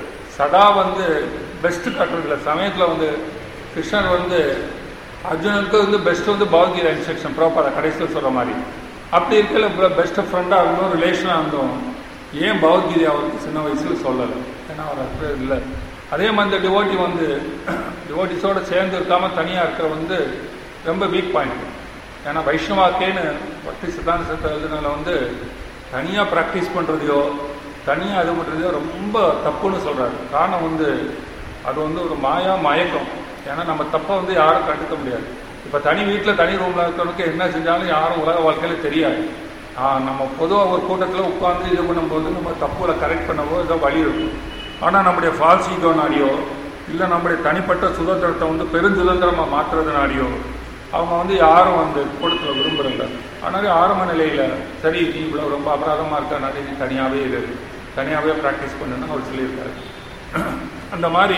சதா வந்து பெஸ்ட்டு காட்டுறதில்ல சமயத்தில் வந்து கிருஷ்ணர் வந்து அர்ஜுனனுக்கு வந்து பெஸ்ட் வந்து பகவத்கீதா இன்ஸ்ட்ரக்ஷன் ப்ராப்பராக கடைசியில் சொல்கிற மாதிரி அப்படி இருக்கல பெஸ்ட் ஃப்ரெண்டாக இருந்தோம் ரிலேஷனாக இருந்தோம் ஏன் பகவத்கீதை அவருக்கு சின்ன வயசில் சொல்லலை ஏன்னா அவர் அப்படி இல்லை அதே மாதிரி இந்த டிவோட்டி வந்து டிவோட்டிஸோடு சேர்ந்து இருக்காமல் தனியாக இருக்கிற வந்து ரொம்ப வீக் பாயிண்ட் ஏன்னா வைஷ்ணவாக்கேன்னு பக்தி சித்தாந்த சத்தை எழுதுனால வந்து தனியாக ப்ராக்டிஸ் பண்ணுறதையோ தனியாக இது பண்ணுறதையோ ரொம்ப தப்புன்னு சொல்கிறாரு காரணம் வந்து அது வந்து ஒரு மாயா மயக்கம் ஏன்னா நம்ம தப்பை வந்து யாரும் கண்டுக்க முடியாது இப்போ தனி வீட்டில் தனி ரூமில் இருக்கிறவனுக்கு என்ன செஞ்சாலும் யாரும் உலக வாழ்க்கையில் தெரியாது நம்ம பொதுவாக ஒரு கூட்டத்தில் உட்காந்து இது பண்ணும்போது நம்ம தப்புல கரெக்ட் பண்ணவோ ஏதோ வழி இருக்கும் ஆனால் நம்முடைய ஃபால்ஸ் ஈகோனாடியோ இல்லை நம்முடைய தனிப்பட்ட சுதந்திரத்தை வந்து பெருஞ்சுதந்திரமாக மாற்றுறதுனாடியோ அவங்க வந்து யாரும் வந்து கூட்டத்தில் விரும்புகிறதில்ல ஆனால் ஆரம்ப நிலையில் சரி நீ இவ்வளோ ரொம்ப அபராதமாக இருக்கனாலே நீ தனியாகவே இரு தனியாகவே ப்ராக்டிஸ் பண்ணுன்னு அவர் சொல்லியிருக்காரு அந்த மாதிரி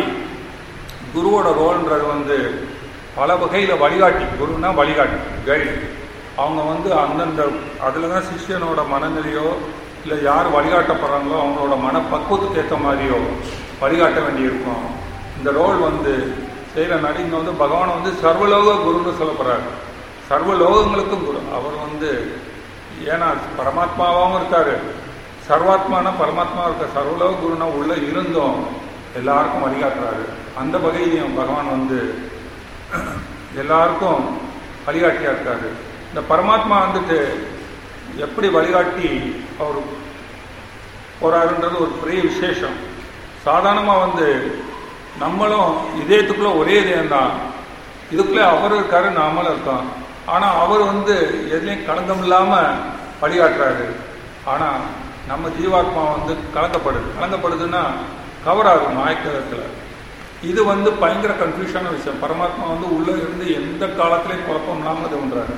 குருவோட ரோல்ன்றது வந்து பல வகையில் வழிகாட்டி குருன்னா வழிகாட்டி கைடு அவங்க வந்து அந்தந்த அதில் தான் சிஷ்யனோட மனநிலையோ இல்லை யார் வழிகாட்டப்படுறாங்களோ அவங்களோட மனப்பக்குவத்துக்கு ஏற்ற மாதிரியோ வழிகாட்ட வேண்டியிருக்கும் இந்த ரோல் வந்து செய்கிற நடிகை வந்து பகவானை வந்து சர்வலோக குருன்னு சொல்லப்படுறாரு சர்வலோகங்களுக்கும் குரு அவர் வந்து ஏன்னா பரமாத்மாவாகவும் இருக்காரு சர்வாத்மான பரமாத்மா இருக்க சர்வலோக குருனா உள்ள இருந்தும் எல்லாருக்கும் வழிகாட்டுறாரு அந்த வகையிலையும் பகவான் வந்து எல்லாருக்கும் வழிகாட்டியா இருக்காரு இந்த பரமாத்மா வந்துட்டு எப்படி வழிகாட்டி அவர் போறாருன்றது ஒரு பெரிய விசேஷம் சாதாரணமாக வந்து நம்மளும் இதயத்துக்குள்ள ஒரே இதயம் தான் இதுக்குள்ளே அவர் இருக்காரு நாமளும் இருக்கோம் ஆனால் அவர் வந்து எதுலேயும் களங்கம் இல்லாமல் வழிகாட்டுறாரு ஆனால் நம்ம ஜீவாத்மா வந்து கலங்கப்படுது கலங்கப்படுதுன்னா கவர் ஆகும் மாயக்கத்தில் இது வந்து பயங்கர கன்ஃபியூஷனான விஷயம் பரமாத்மா வந்து உள்ளே இருந்து எந்த காலத்திலையும் குழப்பம் இல்லாமல் இது பண்ணுறாரு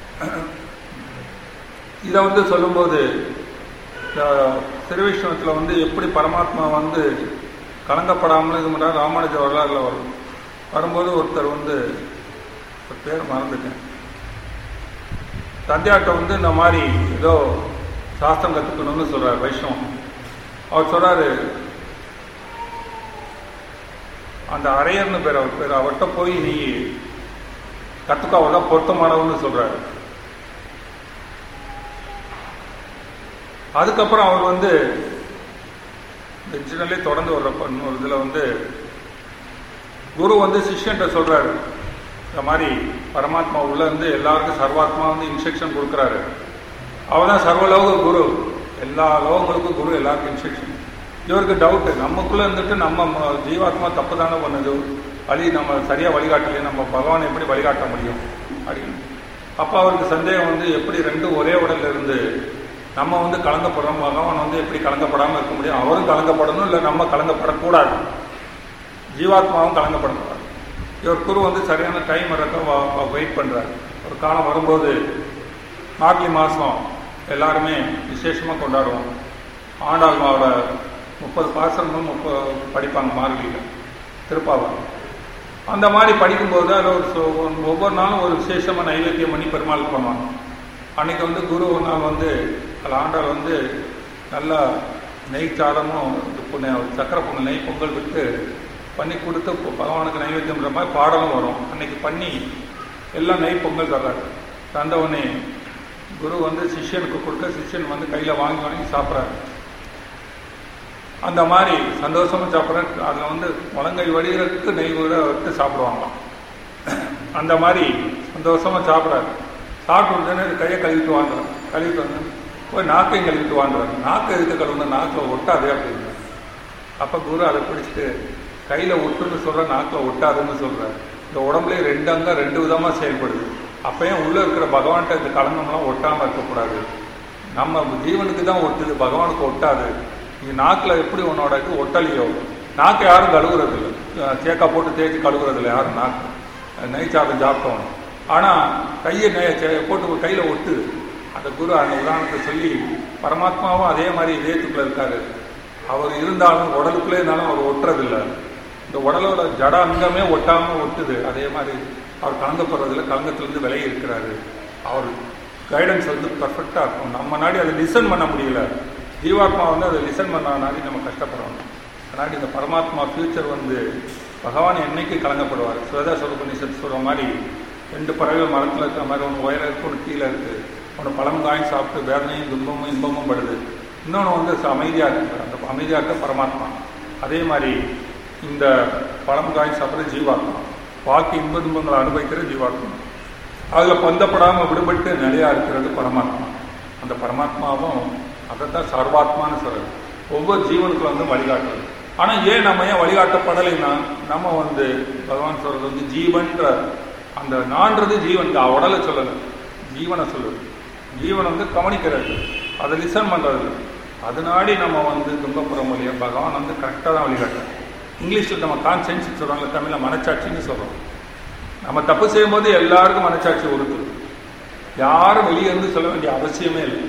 இதை வந்து சொல்லும்போது திருவிஷ்ணவத்தில் வந்து எப்படி பரமாத்மா வந்து கலங்கப்படாமல் இது பண்ணுறாரு ராமானுஜ வரலாறுல வரும் வரும்போது ஒருத்தர் வந்து ஒரு பேர் மறந்துட்டேன் தந்தையாட்ட வந்து இந்த மாதிரி ஏதோ சாஸ்திரம் கற்றுக்கணும்னு சொல்கிறார் வைஷ்ணவம் அவர் சொல்கிறாரு அந்த அரையர்னு பேர் அவர் பேர் அவர்கிட்ட போய் நீ கற்றுக்க அவர் தான் பொருத்தமானவன்னு சொல்கிறாரு அதுக்கப்புறம் அவர் வந்து இன்சிடன்ட்லேயே தொடர்ந்து வர்றப்ப இன்னொரு இதில் வந்து குரு வந்து சிஷ்யன்ட்ட சொல்கிறாரு இந்த மாதிரி பரமாத்மா உள்ள இருந்து எல்லாருக்கும் சர்வாத்மா வந்து இன்ஸ்ட்ரக்ஷன் கொடுக்குறாரு அவர் தான் சர்வலோக குரு எல்லா லோகங்களுக்கும் குரு எல்லாருக்கும் இன்ஸ்ட்ரக்ஷன் இவருக்கு டவுட்டு நமக்குள்ளே இருந்துட்டு நம்ம ஜீவாத்மா தப்பு தானே பண்ணுது வழி நம்ம சரியாக வழிகாட்டலையே நம்ம பகவானை எப்படி வழிகாட்ட முடியும் அப்படின்னு அப்போ அவருக்கு சந்தேகம் வந்து எப்படி ரெண்டும் ஒரே உடல்ல இருந்து நம்ம வந்து கலங்கப்படுறோம் பகவான் வந்து எப்படி கலங்கப்படாமல் இருக்க முடியும் அவரும் கலங்கப்படணும் இல்லை நம்ம கலங்கப்படக்கூடாது ஜீவாத்மாவும் கலங்கப்படக்கூடாது இவர் குரு வந்து சரியான டைம் வரக்க வெயிட் பண்ணுறாரு ஒரு காலம் வரும்போது மார்கழி மாதம் எல்லாருமே விசேஷமாக கொண்டாடுவோம் ஆண்டாள்மாவோட முப்பது பாசனமும் முப்பது படிப்பாங்க மார்கழியில் திருப்பாவூர் அந்த மாதிரி படிக்கும்போது அதில் ஒரு சொ- ஒரு- ஒவ்வொரு நாளும் ஒரு விசேஷமாக நைவேத்தியம் பண்ணி பெருமாள் பண்ணுவாங்க அன்னைக்கு வந்து குரு ஒரு நாள் வந்து அதில் ஆண்டாள் வந்து நல்லா நெய் சாதமும் இது பொண்ணு- சக்கரை பொங்கல் நெய் பொங்கல் விட்டு பண்ணி கொடுத்து ப- பகவானுக்கு நைவேத்தியம்ன்ற மாதிரி பாடலும் வரும் அன்னைக்கு பண்ணி எல்லாம் நெய் பொங்கல் தர்றாரு தந்த உடனே குரு வந்து சிஷ்யனுக்கு கொடுக்க சிஷ்யன் வந்து கையில் வாங்கி வாங்கி சாப்பிட்றாரு அந்த மாதிரி சந்தோஷமா சாப்பிட்றேன் அதில் வந்து முழங்கை வடிகிறதுக்கு நெய் கூட விட்டு சாப்பிடுவாங்களாம் அந்த மாதிரி சந்தோஷமா சாப்பிட்றாரு சாப்பிட்டு உடனே கையை கழுவிட்டு வாங்குறாரு கழுவிட்டு வந்து போய் நாக்கையும் கழுவிட்டு வாங்குறாரு நாக்கு எதுக்கு கழுவுன நாக்கில் ஒட்டாதே அப்படின்னு அப்போ குரு அதை பிடிச்சிட்டு கையில் ஒட்டுன்னு சொல்ற நாக்கில் ஒட்டாதுன்னு சொல்றாரு இந்த உடம்புலயே ரெண்டு அங்கம் ரெண்டு விதமாக செயல்படுது அப்பயும் உள்ள இருக்கிற பகவான்கிட்ட இந்த கலங்கம்லாம் ஒட்டாமல் இருக்கக்கூடாது நம்ம ஜீவனுக்கு தான் ஒட்டுது பகவானுக்கு ஒட்டாது நீ நாக்கில் எப்படி உன்னோட இது ஒட்டலையோ நாக்கை யாரும் கழுவுறது இல்லை சேக்கா போட்டு தேய்ச்சி கழுவுறது இல்லை யாரும் நாக்கு நெய் சாதம் சாப்பிட்டோம் ஆனால் கையை நெய் சே- போட்டு கையில் ஒட்டுது அந்த குரு அந்த உதாரணத்தை சொல்லி பரமாத்மாவும் அதே மாதிரி இதயத்துக்குள்ள இருக்காரு அவர் இருந்தாலும் உடலுக்குள்ளே இருந்தாலும் அவர் ஒட்டுறதில்லை இந்த உடலோட ஜட அங்கமே ஒட்டாம ஒட்டுது அதே மாதிரி அவர் கலங்கப்படுறதுல கலங்கத்திலிருந்து விலகி இருக்கிறாரு அவர் கைடன்ஸ் வந்து பர்ஃபெக்டாக இருக்கும் நம்ம நாடி அதை லிசன் பண்ண முடியல ஜீவாத்மா வந்து அதை லிசன் பண்ண நாடி நம்ம கஷ்டப்படுறோம் அதனாடி இந்த பரமாத்மா ஃபியூச்சர் வந்து பகவான் என்னைக்கு கலங்கப்படுவார் சுவேதா சொருபனிஷத் சொல்கிற மாதிரி ரெண்டு பறவைகள் மரத்தில் இருக்கிற மாதிரி ஒன்று உயரம் இருக்கு ஒன்று கீழே இருக்கு ஒன்று பழம் காய் சாப்பிட்டு வேதனையும் துன்பமும் இன்பமும் படுது இன்னொன்று வந்து அமைதியாக இருக்கு அந்த அமைதியாக இருக்க பரமாத்மா அதே மாதிரி இந்த பழம் காய் சாப்பிட்ற ஜீவாத்மா பாக்கி இன்ப துன்பங்களை அனுபவிக்கிற ஜீவாத்மா அதில் பந்தப்படாமல் விடுபட்டு நிலையா இருக்கிறது பரமாத்மா அந்த பரமாத்மாவும் அதைத்தான் சர்வாத்மான்னு சொல்றது ஒவ்வொரு ஜீவனுக்கும் வந்து வழிகாட்டுறது ஆனால் ஏன் நம்ம ஏன் வழிகாட்டப்படலைன்னா நம்ம வந்து பகவான் சொல்றது வந்து ஜீவன்ற அந்த நான்றது ஜீவன் தான் உடலை சொல்லலை ஜீவனை சொல்லுது ஜீவன் வந்து கவனிக்கிறது அதை லிசன் பண்றது அதனாடி நம்ம வந்து துன்பப்புறம் வழியா பகவான் வந்து கரெக்டாக தான் வழிகாட்டுறோம் இங்கிலீஷில் நம்ம கான்சென்ஸ் சொல்கிறாங்க தமிழில் மனச்சாட்சின்னு சொல்கிறோம் நம்ம தப்பு செய்யும்போது எல்லாருக்கும் மனச்சாட்சி உறுத்துது யாரும் வெளியே இருந்து சொல்ல வேண்டிய அவசியமே இல்லை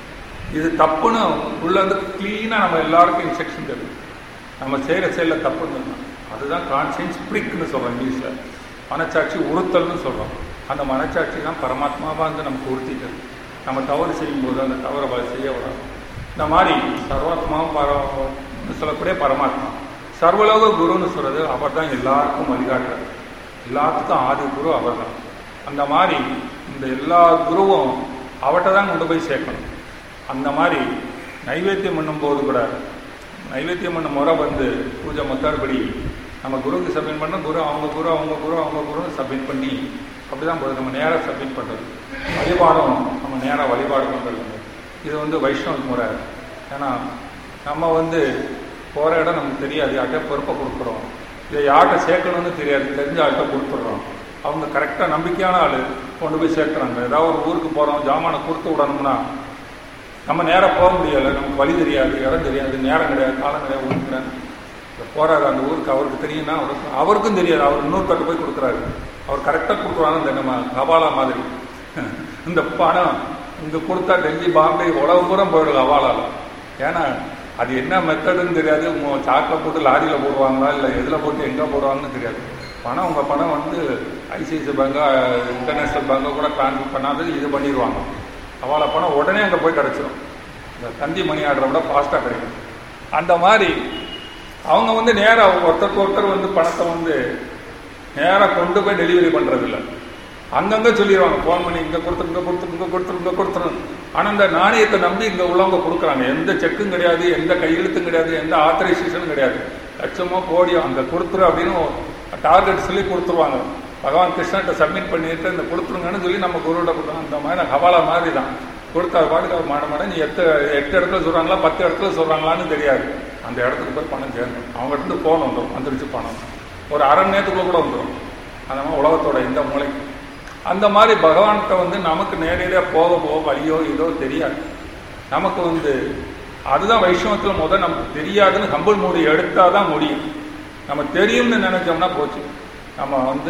இது தப்புன்னு உள்ள வந்து கிளீனாக நம்ம எல்லாருக்கும் இன்ஸ்ட்ரக்ஷன் தெரியும் நம்ம செய்கிற செயலில் தப்புன்னு சொன்னா, அதுதான் கான்சியன்ஸ் ப்ரிக்னு சொல்கிறோம் இங்கிலீஷில் மனச்சாட்சி உறுத்தல்னு சொல்கிறோம் அந்த மனச்சாட்சி தான் பரமாத்மாவாக வந்து நமக்கு உறுத்திட்டது நம்ம தவறு செய்யும்போது அந்த தவறை வ- செய்ய வரும் இந்த மாதிரி சர்வாத்மாவும் பர சொல்லக்கூடிய பரமாத்மா சர்வலோக குருன்னு சொல்றது அவர் தான் எல்லாருக்கும் வழிகாட்டுறார் எல்லாத்துக்கும் ஆதி குரு அவர் தான் அந்த மாதிரி இந்த எல்லா குருவும் அவர்கிட்ட தான் கொண்டு போய் சேர்க்கணும் அந்த மாதிரி நைவேத்தியம் பண்ணும்போது கூட நைவேத்தியம் பண்ண முறை வந்து பூஜை மத்தார்படி நம்ம குருவுக்கு சப்மிட் பண்ண குரு அவங்க குரு அவங்க குரு அவங்க குருன்னு சப்மிட் பண்ணி அப்படிதான் போகுது நம்ம நேராக சப்மிட் பண்ணுறது வழிபாடும் நம்ம நேராக வழிபாடு பண்ணுறது இது வந்து வைஷ்ணவ முறை ஏன்னா நம்ம வந்து போகிற இடம் நமக்கு தெரியாது யார்கிட்ட பொறுப்பை கொடுக்குறோம் இதை யார்கிட்ட சேர்க்கணும்னு தெரியாது தெரிஞ்ச ஆள்கிட்ட கொடுத்துட்றோம் அவங்க கரெக்டாக நம்பிக்கையான ஆள் கொண்டு போய் சேர்க்குறாங்க ஏதாவது ஒரு ஊருக்கு போகிறோம் ஜாமானை கொடுத்து விடணும்னா நம்ம நேராக போக முடியலை நமக்கு வழி தெரியாது இடம் தெரியாது நேரம் கிடையாது காலம் கிடையாது ஒன்றும் கிடையாது போறாரு அந்த ஊருக்கு அவருக்கு தெரியும்னா அவருக்கு அவருக்கும் தெரியாது அவர் இன்னொருத்தர் போய் கொடுக்குறாரு அவர் கரெக்டாக கொடுக்குறாங்க இந்த நம்ம கபாலா மாதிரி இந்த பணம் இங்கே கொடுத்தா டெல்லி பாம்பே உலகம் பூரம் போயிடும் கபாலால ஏன்னா அது என்ன மெத்தடுன்னு தெரியாது மோ- சாக்கில் போட்டு லாரியில் போடுவாங்களா இல்லை எதில் போட்டு எங்கே போடுவாங்கன்னு தெரியாது பணம் உங்கள் பணம் வந்து ஐசிஐசி பேங்கா இன்டர்நேஷ்னல் பேங்கோ கூட ட்ரான்ஸ்ஃபர் பண்ணாதது இது பண்ணிடுவாங்க அவளை பணம் உடனே அங்கே போய் கிடச்சிரும் இந்த தந்தி மணி ஆர்டரை விட ஃபாஸ்ட்டாக கிடைக்கும் அந்த மாதிரி அவங்க வந்து நேராக ஒருத்தருக்கு ஒருத்தர் வந்து பணத்தை வந்து நேராக கொண்டு போய் டெலிவரி பண்ணுறதில்ல அங்கங்கே சொல்லிடுவாங்க ஃபோன் பண்ணி இங்கே கொடுத்துரு இங்கே கொடுத்துரு இங்கே கொடுத்துரு இங்கே கொடுத்துரு ஆனால் இந்த நாணயத்தை நம்பி இங்கே உள்ளவங்க கொடுக்குறாங்க எந்த செக்கும் கிடையாது எந்த கையெழுத்தும் கிடையாது எந்த ஆத்தரைசேஷனும் கிடையாது லட்சமோ கோடியோ அங்கே கொடுத்துரு அப்படின்னு டார்கெட் சொல்லி கொடுத்துருவாங்க பகவான் கிருஷ்ணன்ட்ட சப்மிட் பண்ணிட்டு இந்த கொடுத்துருங்கன்னு சொல்லி நம்ம குருவிட கொடுத்தோம் அந்த மாதிரி ஹவாலா மாதிரி தான் கொடுத்தா பாட்டுக்கு அவர் மாட மாட நீ எட்டு எட்டு இடத்துல சொல்கிறாங்களா பத்து இடத்துல சொல்கிறாங்களான்னு தெரியாது அந்த இடத்துக்கு போய் பணம் சேரணும் அவங்ககிட்ட இருந்து ஃபோன் வந்துடும் வந்துருச்சு பணம் ஒரு அரை மணி நேரத்துக்குள்ள கூட வந்துடும் அந்த மாதிரி உலகத்தோட இந்த மூளைக்கு அந்த மாதிரி பகவான்கிட்ட வந்து நமக்கு நேரடியாக போக போக வழியோ இதோ தெரியாது நமக்கு வந்து அதுதான் வைஷ்ணவத்தில் முதல் நமக்கு தெரியாதுன்னு கம்பல் மூடி எடுத்தால் தான் முடியும் நம்ம தெரியும்னு நினைச்சோம்னா போச்சு நம்ம வந்து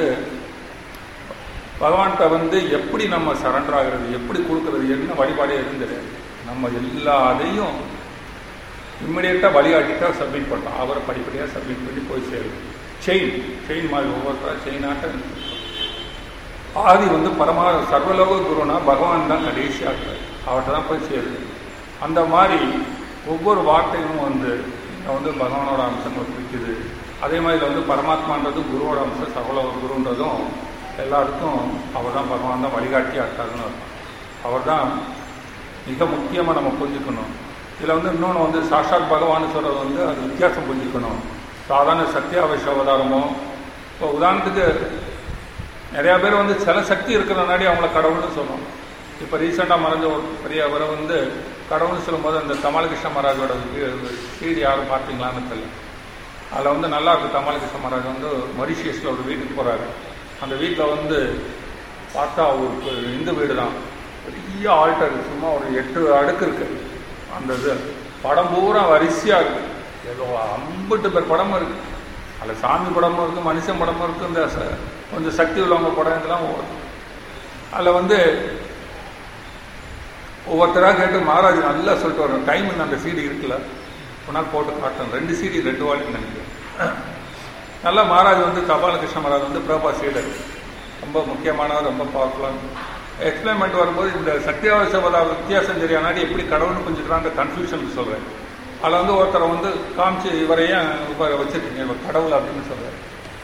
பகவான்கிட்ட வந்து எப்படி நம்ம சரண்டர் ஆகிறது எப்படி கொடுக்கறது என்ன வழிபாடு எதுவும் தெரியாது நம்ம எல்லாத்தையும் இம்மிடியட்டாக வழிகாட்டிட்டா சப்மிட் பண்ணோம் அவரை படிப்படியாக சப்மிட் பண்ணி போய் சேரும் செயின் செயின் மாதிரி ஒவ்வொருத்தரும் செயினாட்டம் ஆதி வந்து பரமா சர்வலோக குருனா பகவான் தான் கடைசியாக இருக்கார் அவர்கிட்ட தான் போய் சேருது அந்த மாதிரி ஒவ்வொரு வார்த்தையும் வந்து இங்க வந்து பகவானோட அம்சங்கள் குறிக்குது அதே மாதிரி இதுல வந்து பரமாத்மான்றது குருவோட அம்சம் சர்வலோக குருன்றதும் எல்லாருக்கும் அவர் தான் பகவான் தான் வழிகாட்டியாக இருக்காருன்னு அர்த்தம் அவர் தான் மிக முக்கியமாக நம்ம புரிஞ்சுக்கணும் இதில் வந்து இன்னொன்று வந்து சாஷாத் பகவான் சொல்கிறது வந்து அது வித்தியாசம் புரிஞ்சுக்கணும் சாதாரண சத்தியாவேஷ அவதாரமோ இப்போ உதாரணத்துக்கு நிறையா பேர் வந்து சில சக்தி இருக்கிறனாடி அவங்கள கடவுள்னு சொல்லுவோம் இப்போ ரீசெண்டாக மறைஞ்ச ஒரு பெரிய அவரை வந்து கடவுள்னு சொல்லும்போது அந்த கமலகிருஷ்ண மகாராஜோட சீடி யாரும் பார்த்தீங்களான்னு தெரியல அதில் வந்து நல்லா இருக்கு கமலகிருஷ்ண மகாராஜ் வந்து மொரிஷியஸில் ஒரு வீட்டுக்கு போகிறாரு அந்த வீட்டில் வந்து பார்த்தா ஒரு இந்து வீடு தான் பெரிய ஆல்டர் சும்மா ஒரு எட்டு அடுக்கு இருக்கு அந்த இது படம் பூரா வரிசையாக இருக்கு ஏதோ ஐம்பட்டு பேர் படமும் இருக்கு அதில் சாமி படமும் இருக்கு மனுஷன் படமும் இருக்கு இந்த ச- கொஞ்சம் சக்தி உள்ளவங்க படம் இதெல்லாம் ஓடும் அதில் வந்து ஒவ்வொருத்தராக கேட்டு மகாராஜ் நல்லா சொல்லிட்டு வரோம் டைம் அந்த சீடி இருக்குல்ல ஒரு நாள் போட்டு காட்டணும் ரெண்டு சீடி ரெண்டு வாட்டி நினைக்கிறேன் நல்லா மகாராஜ் வந்து கபால கிருஷ்ண மகாராஜ் வந்து பிரபா சீடர் ரொம்ப முக்கியமானவர் ரொம்ப பவர்ஃபுல்லாக எக்ஸ்பிளைன் பண்ணிட்டு வரும்போது இந்த சத்தியாவசவதா வித்தியாசம் தெரியானாடி எப்படி கடவுள்னு கொஞ்சம் அந்த கன்ஃபியூஷன் சொல்கிறேன் அதில் வந்து ஒருத்தரை வந்து காமிச்சு இவரையும் இவரை வச்சிருக்கீங்க இவர் கடவுள் அப்படின்னு சொல்கிறார்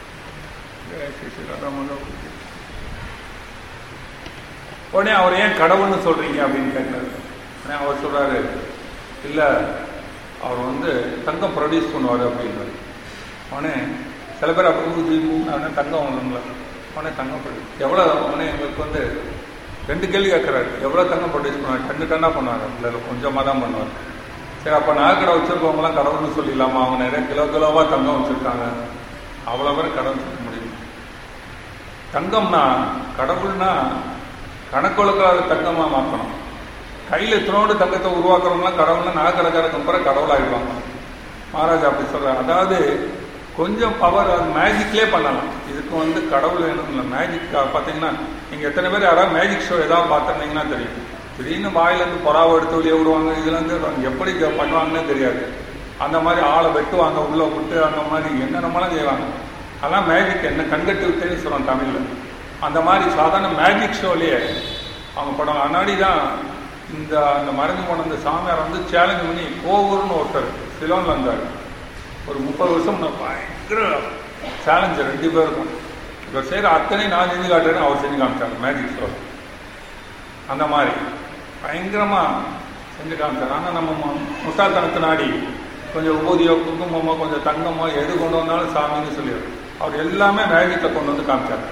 உடனே அவர் ஏன் கடவுள்னு சொல்றீங்க அப்படின்னு கேட்டாரு உடனே அவர் சொல்றாரு இல்ல அவர் வந்து தங்கம் ப்ரொடியூஸ் பண்ணுவார் அப்படின்னாரு உடனே சில பேர் அப்படி உடனே தங்கம் வாங்கணுங்களா உடனே தங்கம் ப்ரொடியூஸ் எவ்வளோ உடனே எங்களுக்கு வந்து ரெண்டு கேள்வி கேட்குறாரு எவ்வளோ தங்கம் ப்ரொடியூஸ் பண்ணுவார் டன்னு டன்னாக பண்ணுவார் இல்லை கொஞ்சமாக தான் பண்ணுவார் சரி அப்போ நகைக்கடை வச்சிருக்கவங்களாம் கடவுள்னு சொல்லிடலாமா அவங்க நிறைய கிலோ கிலோவாக தங்கம் வச்சுருக்காங்க அவ்வளோ பேர் கடவுள் சொல்ல முடியும் தங்கம்னா கடவுள்னா கணக்கொழுக்காத தங்கமாக மாற்றணும் கையில் இத்தனோடு தங்கத்தை உருவாக்குறவங்களாம் கடவுள்னா நகைக்கடைக்கார கம்பரை கடவுளாகிடுவாங்க மகாராஜா அப்படி சொல்கிறார் அதாவது கொஞ்சம் பவர் அது மேஜிக்லேயே பண்ணலாம் இதுக்கு வந்து கடவுள் வேணும் இல்லை மேஜிக் பார்த்தீங்கன்னா நீங்கள் எத்தனை பேர் யாராவது மேஜிக் ஷோ ஏதாவது பார்த்துருந்தீங்கன்னா தெரியும் திடீர்னு வாயிலேருந்து புறாவை எடுத்து வெளியே விடுவாங்க இதுலேருந்து எப்படி ஜ- பண்ணுவாங்கன்னே தெரியாது அந்த மாதிரி ஆளை வெட்டுவாங்க உள்ளே விட்டு அந்த மாதிரி என்னென்னமெல்லாம் செய்வாங்க அதெல்லாம் மேஜிக் என்ன கண்கட்டு விட்டேன்னு சொல்கிறோம் தமிழில் அந்த மாதிரி சாதாரண மேஜிக் ஷோலேயே அவங்க படம் முன்னாடி தான் இந்த அந்த மறைஞ்சு போன அந்த சாமியார் வந்து சேலஞ்ச் பண்ணி கோவூர்னு ஒருத்தர் சிலோனில் இருந்தார் ஒரு முப்பது வருஷம் முன்ன பயங்கர சேலஞ்சு ரெண்டு பேருக்கும் இவர் செய்கிற அத்தனை நான் செஞ்சு காட்டுறேன்னு அவர் செஞ்சு காமிச்சாங்க மேஜிக் ஷோ அந்த மாதிரி பயங்கரமாக செஞ்சு காமிச்சார் ஆனால் நம்ம மு- முட்டாள்தனத்தை நாடி கொஞ்சம் ஊதியோ குங்குமமோ கொஞ்சம் தங்கமோ எது கொண்டு வந்தாலும் சாமின்னு சொல்லிடுறாரு அவர் எல்லாமே மேஜிக்கில் கொண்டு வந்து காமிச்சார்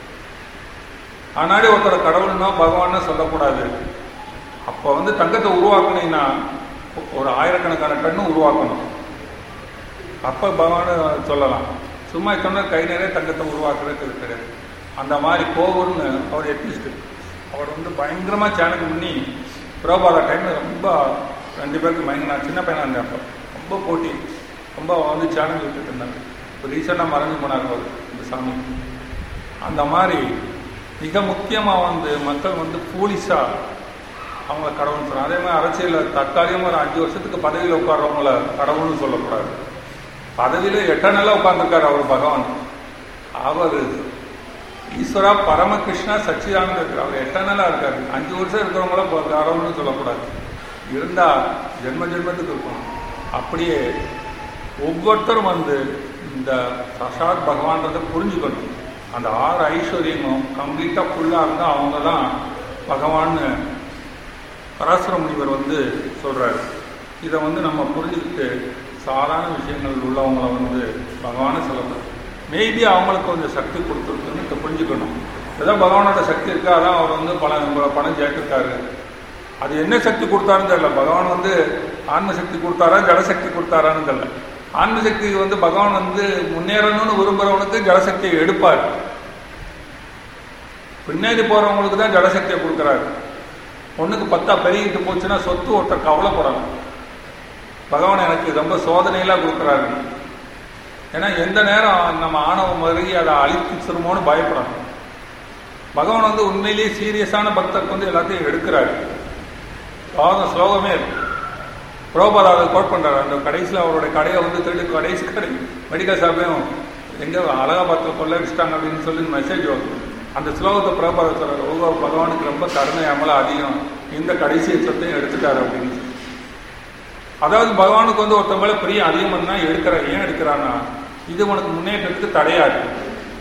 ஆனாடி ஒருத்தர் கடவுள்னா பகவான்னா சொல்லக்கூடாது அப்போ வந்து தங்கத்தை உருவாக்கணும்னா ஒரு ஆயிரக்கணக்கான டன்னு உருவாக்கணும் அப்போ பகவானை சொல்லலாம் சும்மா சொன்ன கை நிறைய தங்கத்தை உருவாக்குறதுக்கு இது கிடையாது அந்த மாதிரி கோவூர்னு அவர் எத்திஸ்ட் அவர் வந்து பயங்கரமாக சேனல் பண்ணி புரோபால டைமில் ரொம்ப ரெண்டு பேருக்கு மயங்க நான் சின்ன பையனாக இருந்தேன் அப்போ ரொம்ப போட்டி ரொம்ப வந்து சேனல் விட்டுட்டு இருந்தாங்க இப்போ ரீசெண்டாக மறைஞ்சு போனாங்க அவர் இந்த சாமி அந்த மாதிரி மிக முக்கியமாக வந்து மக்கள் வந்து போலீஸாக அவங்கள கடவுள்னு சொல்கிறாங்க அதே மாதிரி அரசியலில் தற்காலிகமாக ஒரு அஞ்சு வருஷத்துக்கு பதவியில் உட்கார்றவங்கள கடவுள்னு சொல்லக்கூடாது பதவியில் எட்டனெல்லாம் உட்கார்ந்துருக்காரு அவர் பகவான் அவர் ஈஸ்வரா பரமகிருஷ்ணா சச்சிதானந்த இருக்கார் அவர் எட்டனலாக இருக்காரு அஞ்சு வருஷம் இருக்கிறவங்கள இப்போ கடவுள்னு சொல்லக்கூடாது இருந்தா ஜென்ம ஜென்மத்துக்கு இருக்கும் அப்படியே ஒவ்வொருத்தரும் வந்து இந்த சசாத் பகவான்றதை புரிஞ்சுக்கணும் அந்த ஆறு ஐஸ்வர்யமும் கம்ப்ளீட்டாக ஃபுல்லாக இருந்தால் அவங்க தான் பகவான்னு பராசர முனிவர் வந்து சொல்றாரு இதை வந்து நம்ம புரிஞ்சுக்கிட்டு சாதாரண விஷயங்கள் உள்ளவங்களை வந்து பகவானை சொல்லணும் மேபி அவங்களுக்கு கொஞ்சம் சக்தி கொடுத்துருக்குன்னு இதை புரிஞ்சுக்கணும் ஏதோ பகவானோட சக்தி இருக்கா அதான் அவர் வந்து பல பணம் சேர்த்துருக்காரு அது என்ன சக்தி கொடுத்தாருன்னு தெரியல பகவான் வந்து ஆன்ம சக்தி கொடுத்தாரா ஜடசக்தி கொடுத்தாரான்னு தெரியல ஆன்ம சக்தி வந்து பகவான் வந்து முன்னேறணும்னு விரும்புறவனுக்கு ஜடசக்தியை எடுப்பார் பின்னாடி போறவங்களுக்கு தான் ஜடசக்தியை கொடுக்குறாரு ஒண்ணுக்கு பத்தா பெருகிட்டு போச்சுன்னா சொத்து ஒருத்தர் கவலைப்படணும் பகவான் எனக்கு ரொம்ப சோதனையெல்லாம் கொடுக்குறாரு ஏன்னா எந்த நேரம் நம்ம ஆணவம் மருகி அதை அழிச்சிருமோன்னு பயப்படணும் பகவான் வந்து உண்மையிலேயே சீரியஸான பக்தருக்கு வந்து எல்லாத்தையும் எடுக்கிறாரு பாகம் ஸ்லோகமே இருக்கு புரோபாதா அதை கோட் பண்றாரு அந்த கடைசியில் அவருடைய கடையை வந்து திருடி கடைசி கடை மெடிக்கல் ஷாப்பையும் எங்கே அலகாபாத்தில் கொள்ள அடிச்சிட்டாங்க அப்படின்னு சொல்லி மெசேஜ் வரும் அந்த ஸ்லோகத்தை பிரபாத சொல்றாரு ஓ பகவானுக்கு ரொம்ப கருணை அமல அதிகம் இந்த கடைசி சொத்தையும் எடுத்துட்டாரு அப்படின்னு அதாவது பகவானுக்கு வந்து ஒருத்தன் மேல பெரிய அதிகம் தான் எடுக்கிற ஏன் எடுக்கிறான்னா இது உனக்கு முன்னேற்றத்துக்கு தடையா இருக்கு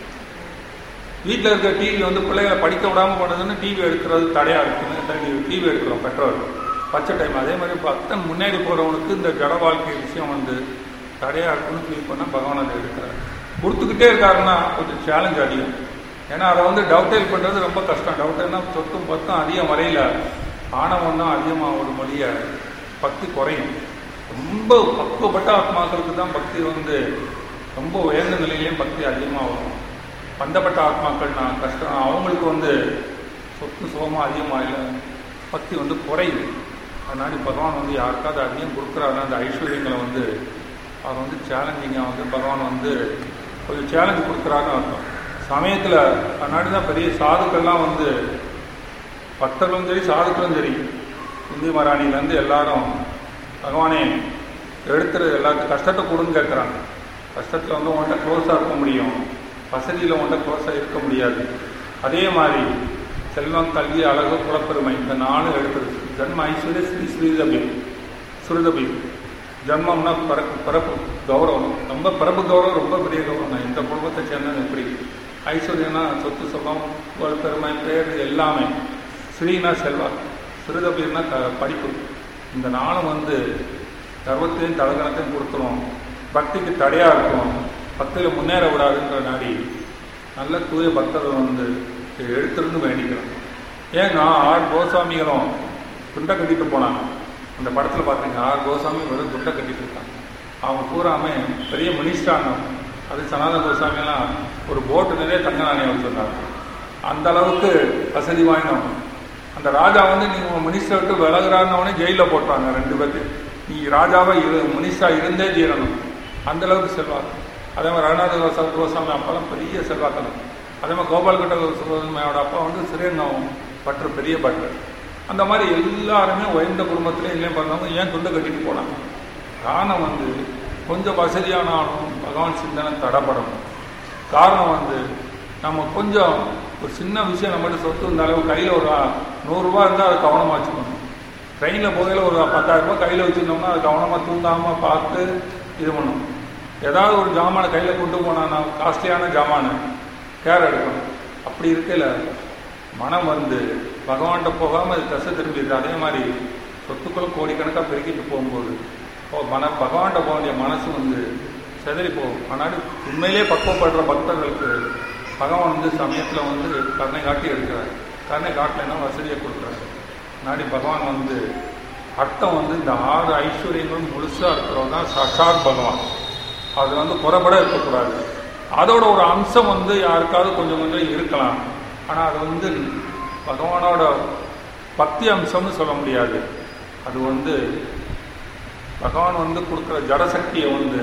வீட்டில் இருக்கிற டிவி வந்து பிள்ளைகளை படிக்க விடாம பண்ணுதுன்னு டிவி எடுக்கிறது தடையா இருக்குன்னு டிவி எடுக்கிறோம் பெற்றோர் பச்சை டைம் அதே மாதிரி பக்தன் முன்னேறி போறவனுக்கு இந்த ஜட வாழ்க்கை விஷயம் வந்து தடையா இருக்குன்னு ஃபீல் பண்ணா பகவான் அதை எடுக்கிறார் கொடுத்துக்கிட்டே இருக்காருன்னா கொஞ்சம் சேலஞ்ச் அதிகம் ஏன்னா அதை வந்து டவுட்டேல் பண்றது ரொம்ப கஷ்டம் டவுட்டேல்னா சொத்தும் பத்தும் அதிகம் வரையில ஆணவம் தான் அதிகமாக ஒரு மொழிய பக்தி குறையும் ரொம்ப பக்குவப்பட்ட ஆத்மாக்களுக்கு தான் பக்தி வந்து ரொம்ப உயர்ந்த நிலையிலையும் பக்தி அதிகமாக வரும் பந்தப்பட்ட ஆத்மாக்கள் நான் கஷ்டம் அவங்களுக்கு வந்து சொத்து சுகமாக அதிகமாக இல்லை பக்தி வந்து குறையுது அதனால பகவான் வந்து யாருக்காவது அதிகம் கொடுக்குறாருன்னா அந்த ஐஸ்வர்யங்களை வந்து அவர் வந்து சேலஞ்சிங்காக வந்து பகவான் வந்து கொஞ்சம் சேலஞ்ச் கொடுக்குறாருன்னு அர்த்தம் சமயத்தில் அதனாடி தான் பெரிய சாதுக்கள்லாம் வந்து பக்தர்களும் சரி சாதுக்களும் சரி இந்தி மராணிலேருந்து எல்லாரும் பகவானே எடுத்துரு எல்லாத்துக்கும் கஷ்டத்தை கொடுன்னு கேட்குறாங்க கஷ்டத்தில் வந்து உன்கிட்ட க்ளோஸாக இருக்க முடியும் வசதியில் உன்கிட்ட க்ளோஸாக இருக்க முடியாது அதே மாதிரி செல்வம் கல்வி அழகு குலப்பெருமை இந்த நாளும் எடுத்தது ஜன்ம ஐஸ்வர்ய ஸ்ரீ ஸ்ரீதபி சுருதபி ஜன்மம்னா பிறப்பு பிறப்பு கௌரவம் ரொம்ப பிறப்பு கௌரவம் ரொம்ப பெரிய கௌரவம் தான் இந்த குடும்பத்தை சேர்ந்தது எப்படி ஐஸ்வர்யம்னா சொத்து சுகம் புகழ் பெருமை பேர் எல்லாமே ஸ்ரீனா செல்வா சிறுதபின்னா க படிப்பு இந்த நாளும் வந்து கர்வத்தையும் தலகணத்தையும் கொடுத்துரும் பக்திக்கு தடையாக இருக்கும் பக்தியில் முன்னேற விடாதுன்ற நாடி நல்ல தூய பக்தர்கள் வந்து எடுத்துருந்து வேண்டிக்கிறோம் ஏங்க ஆர் கோசாமிகளும் துண்டை கட்டிட்டு போனாங்க அந்த படத்தில் பார்த்தீங்க ஆர் கோசாமி வெறும் துண்டை கட்டிட்டு இருக்காங்க அவங்க பூராமே பெரிய மினிஸ்டாங்க அது சனாதன கோசாமியெல்லாம் ஒரு போட்டு நிறைய தங்க நாணயம் வச்சுருந்தாங்க அந்த அளவுக்கு வசதி வாய்ந்தவங்க அந்த ராஜா வந்து நீங்க மினிஸ்டர் விட்டு விலகுறாருன்னவனே ஜெயிலில் போட்டாங்க ரெண்டு பேர்த்து நீ ராஜாவா இரு மினிஸ்டரா இருந்தே தீரணும் அந்த அளவுக்கு செல்வாக்கு அதே மாதிரி ரகுநாத கோசா- கோசாமி அப்பாலாம் பெரிய செல்வாக்கணும் அதே மாதிரி கோபால்கட்ட கோசாமியோட அப்பா வந்து சிறியங்காவும் பற்று பெரிய பற்று அந்த மாதிரி எல்லாருமே உயர்ந்த குடும்பத்திலே இல்லையே பண்ணவங்க ஏன் துண்டை கட்டிட்டு போனாங்க காரணம் வந்து கொஞ்சம் வசதியானாலும் பகவான் சிந்தனை தடப்படும் காரணம் வந்து நம்ம கொஞ்சம் ஒரு சின்ன விஷயம் நம்மகிட்ட சொத்து இருந்தாலும் கையில் ஒரு நூறுரூவா இருந்தால் அதை கவனமாக வச்சுக்கணும் ட்ரெயினில் போகையில் ஒரு பத்தாயிரம் ரூபாய் கையில் வச்சுருந்தோம்னா அது கவனமாக தூங்காமல் பார்த்து இது பண்ணணும் ஏதாவது ஒரு ஜாமானை கையில் கொண்டு போனான்னா காஸ்ட்லியான ஜாமான் கேர் எடுக்கணும் அப்படி இருக்கையில் மனம் வந்து பகவான்கிட்ட போகாமல் அது தசை திரும்பிடுது அதே மாதிரி சொத்துக்களும் கோடிக்கணக்காக பெருக்கிட்டு போகும்போது ஓ மன பகவான்கிட்ட போக வேண்டிய மனசு வந்து செதறி போகும் ஆனால் உண்மையிலே பக்குவப்படுற பக்தர்களுக்கு பகவான் வந்து சமயத்தில் வந்து கருணை காட்டி எடுக்கிறார் கருணை காட்டலைன்னா வசதியை கொடுக்குறாரு நாடி பகவான் வந்து அர்த்தம் வந்து இந்த ஆறு ஐஸ்வர்யங்களும் முழுசாக இருக்கிறவங்க தான் சாட்சாத் பகவான் அது வந்து புறப்பட இருக்கக்கூடாது அதோட ஒரு அம்சம் வந்து யாருக்காவது கொஞ்சம் கொஞ்சம் இருக்கலாம் ஆனால் அது வந்து பகவானோட பக்தி அம்சம்னு சொல்ல முடியாது அது வந்து பகவான் வந்து கொடுக்குற ஜடசக்தியை வந்து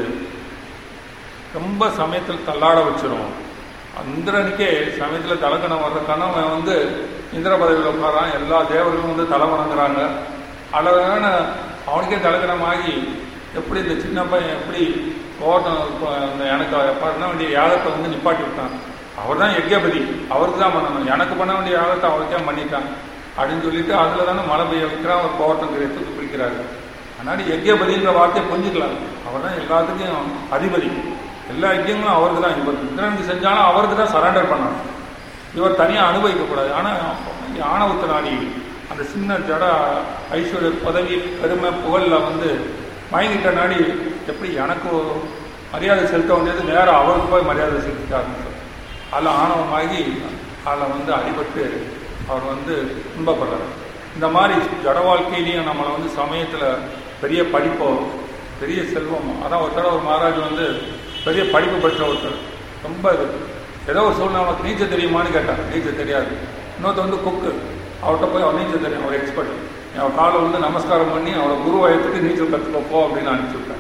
ரொம்ப சமயத்தில் தள்ளாட வச்சிரும் இந்திரனுக்கே சமயத்தில் தலக்கணம் வர்ற கணவன் வந்து இந்திர பதவியில் உட்காரான் எல்லா தேவர்களும் வந்து தலை வணங்குறாங்க அழகான அவனுக்கே தலக்கணமாகி எப்படி இந்த சின்ன பையன் எப்படி ஓட்டம் எனக்கு பண்ண வேண்டிய யாகத்தை வந்து நிப்பாட்டி விட்டான் அவர் தான் யஜ்யபதி அவருக்கு தான் பண்ணணும் எனக்கு பண்ண வேண்டிய யாகத்தை அவருக்கே பண்ணிட்டான் அப்படின்னு சொல்லிட்டு அதில் தானே மழை பெய்ய வைக்கிறான் ஒரு கோவட்டம் தூக்கி பிடிக்கிறாரு அதனால யஜ்யபதின்ற வார்த்தையை புரிஞ்சுக்கலாம் அவர் தான் எல்லாத்துக்கும் அதிபதி எல்லா யஜ்யங்களும் அவருக்கு தான் இவர் இந்திரனுக்கு செஞ்சாலும் அவருக்கு தான் சரண்டர் பண்ணணும் இவர் தனியாக அனுபவிக்கக்கூடாது ஆனால் ஆணவத்தினாடி அந்த சின்ன ஜட ஐஸ்வர்ய பதவி பெருமை புகழில் வந்து மயங்கிட்ட நாடி எப்படி எனக்கு மரியாதை செலுத்த வேண்டியது நேரம் அவருக்கு போய் மரியாதை செலுத்த ஆரம்பிச்சார் அதில் ஆணவமாகி அதில் வந்து அடிபட்டு அவர் வந்து துன்பப்படுறார் இந்த மாதிரி ஜட வாழ்க்கையிலையும் நம்மளை வந்து சமயத்தில் பெரிய படிப்போ பெரிய செல்வம் அதான் ஒருத்தர ஒரு மகாராஜ் வந்து பெரிய படிப்பு படித்த ஒருத்தர் ரொம்ப இது ஏதோ ஒரு சூழ்நிலை அவனுக்கு நீச்சல் தெரியுமான்னு கேட்டான் நீச்சல் தெரியாது இன்னொருத்த வந்து குக்கு அவர்கிட்ட போய் அவர் நீச்சல் தெரியும் அவர் எக்ஸ்பர்ட் அவன் காலை வந்து நமஸ்காரம் பண்ணி அவரை குருவாயத்துக்கு நீச்சல் கற்றுக்க போ அப்படின்னு அனுப்பிச்சு விட்டேன்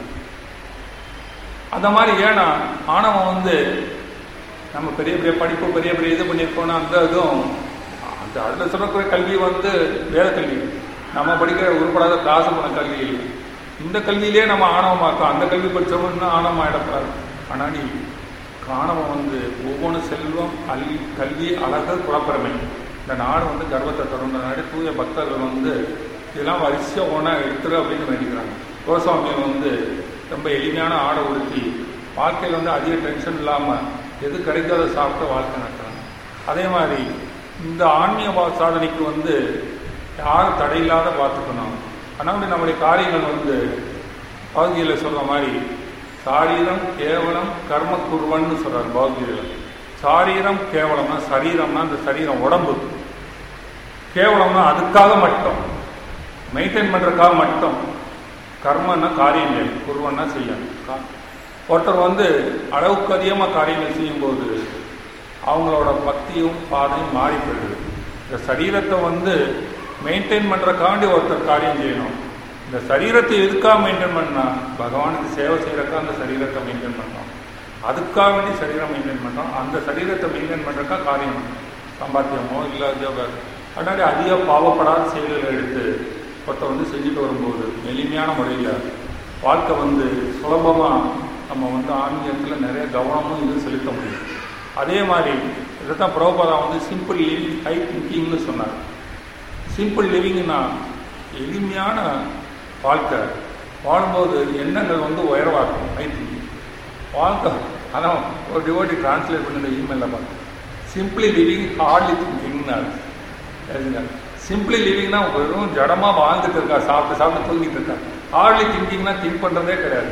அந்த மாதிரி ஏன்னா ஆணவம் வந்து நம்ம பெரிய பெரிய படிப்பு பெரிய பெரிய இது பண்ணியிருக்கோம்னா அந்த இதுவும் அந்த அதில் சொல்லக்கூடிய கல்வி வந்து வேத கல்வி நம்ம படிக்கிற உருப்படாத காசு பண்ண கல்வி இல்லை இந்த கல்வியிலே நம்ம ஆணவமாக இருக்கோம் அந்த கல்வி படித்தவங்கன்னா ஆணவம் ஆகிடக்கூடாது ஆனால் நீ காணவன் வந்து ஒவ்வொன்று செல்வம் அள்ளி கல்வி அழகு குலப்பெருமை இந்த நாடு வந்து கர்வத்தை தொடர்ந்த நாடு தூய பக்தர்கள் வந்து இதெல்லாம் வரிசையாக ஒன்றா எடுத்துரு அப்படின்னு வேண்டிக்கிறாங்க கோஸ்வாமியில் வந்து ரொம்ப எளிமையான ஆடை உடுத்தி வாழ்க்கையில் வந்து அதிக டென்ஷன் இல்லாமல் எது கிடைக்காத சாப்பிட்டு வாழ்க்கை நடத்துறாங்க அதே மாதிரி இந்த ஆன்மீக வா- சாதனைக்கு வந்து யாரும் தடையில்லாத பார்த்துக்கணும் அதனால நம்முடைய காரியங்கள் வந்து பகுதியில் சொல்ற மாதிரி சாரீரம் கேவலம் கர்ம குருவன்னு சொல்றாரு பௌத்தியில் சாரீரம் கேவலம்னா சரீரம்னா இந்த சரீரம் உடம்பு கேவலம்னா அதுக்காக மட்டும் மெயின்டைன் பண்றதுக்காக மட்டும் கர்மன்னா காரியங்கள் குருவன்னா செய்யணும் கா- ஒருத்தர் வந்து அளவுக்கு அதிகமாக காரியங்கள் செய்யும்போது அவங்களோட பக்தியும் பாதையும் மாறி போயிடுது இந்த சரீரத்தை வந்து மெயின்டைன் பண்ணுறக்காண்டி ஒருத்தர் காரியம் செய்யணும் இந்த சரீரத்தை எதுக்காக மெயின்டைன் பண்ணா பகவானுக்கு சேவை செய்யறக்கா அந்த சரீரத்தை மெயின்டைன் பண்ணணும் அதுக்காக வேண்டி சரீரம் மெயின்டைன் பண்ணோம் அந்த சரீரத்தை மெயின்டைன் பண்ணுறக்கா காரியம் சம்பாத்தியமோ இல்லை ஜோக அதனால அதிக பாவப்படாத செயல்களை எடுத்து ஒருத்தர் வந்து செஞ்சுட்டு வரும்போது எளிமையான முறையில் வாழ்க்கை வந்து சுலபமாக நம்ம வந்து ஆன்மீகத்தில் நிறைய கவனமும் இது செலுத்த முடியும் அதே மாதிரி இதைத்தான் பிரபுபாதா வந்து சிம்பிள் லிவிங் ஹை திங்கிங்னு சொன்னார் சிம்பிள் லிவிங்னா எளிமையான வாழ்க்கை வாழும்போது எண்ணங்கள் வந்து உயர்வா இருக்கும் ஹை திங்கிங் வாழ்க்கை அதான் ஒரு டிவோட்டி டிரான்ஸ்லேட் பண்ணி இந்த இமெயிலில் பார்த்தேன் சிம்பிளி லிவிங் ஹார்ட்லி திங்கிங்னாரு சிம்பிளி லிவிங்னா வெறும் ஜடமா வாழ்ந்துட்டு இருக்கா சாப்பிட்டு சாப்பிட்டு தூங்கிட்டு இருக்கா ஹார்ட்லி திங்கிங்னா திங்க் பண்றதே கிடையாது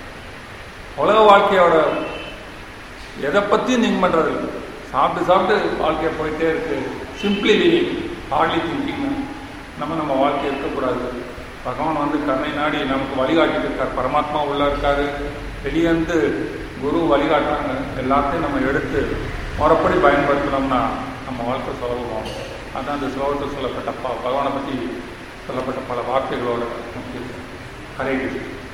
உலக வாழ்க்கையோட எதை பற்றியும் திங்க் பண்ணுறது இல்லை சாப்பிட்டு சாப்பிட்டு வாழ்க்கையை போயிட்டே இருக்கு சிம்பிளி லிவிங் ஹார்ட்லி திங்கிங் நம்ம நம்ம வாழ்க்கை இருக்கக்கூடாது பகவான் வந்து கருணை நாடி நமக்கு வழிகாட்டிட்டு இருக்கார் பரமாத்மா உள்ள இருக்காரு வெளியே இருந்து குரு வழிகாட்டுறாங்க எல்லாத்தையும் நம்ம எடுத்து முறைப்படி பயன்படுத்தினோம்னா நம்ம வாழ்க்கை சுலபமாகும் அதான் அந்த ஸ்லோகத்தில் சொல்லப்பட்ட ப- பகவானை பற்றி சொல்லப்பட்ட பல வார்த்தைகளோட முக்கியம் ஹரே கிருஷ்ணன்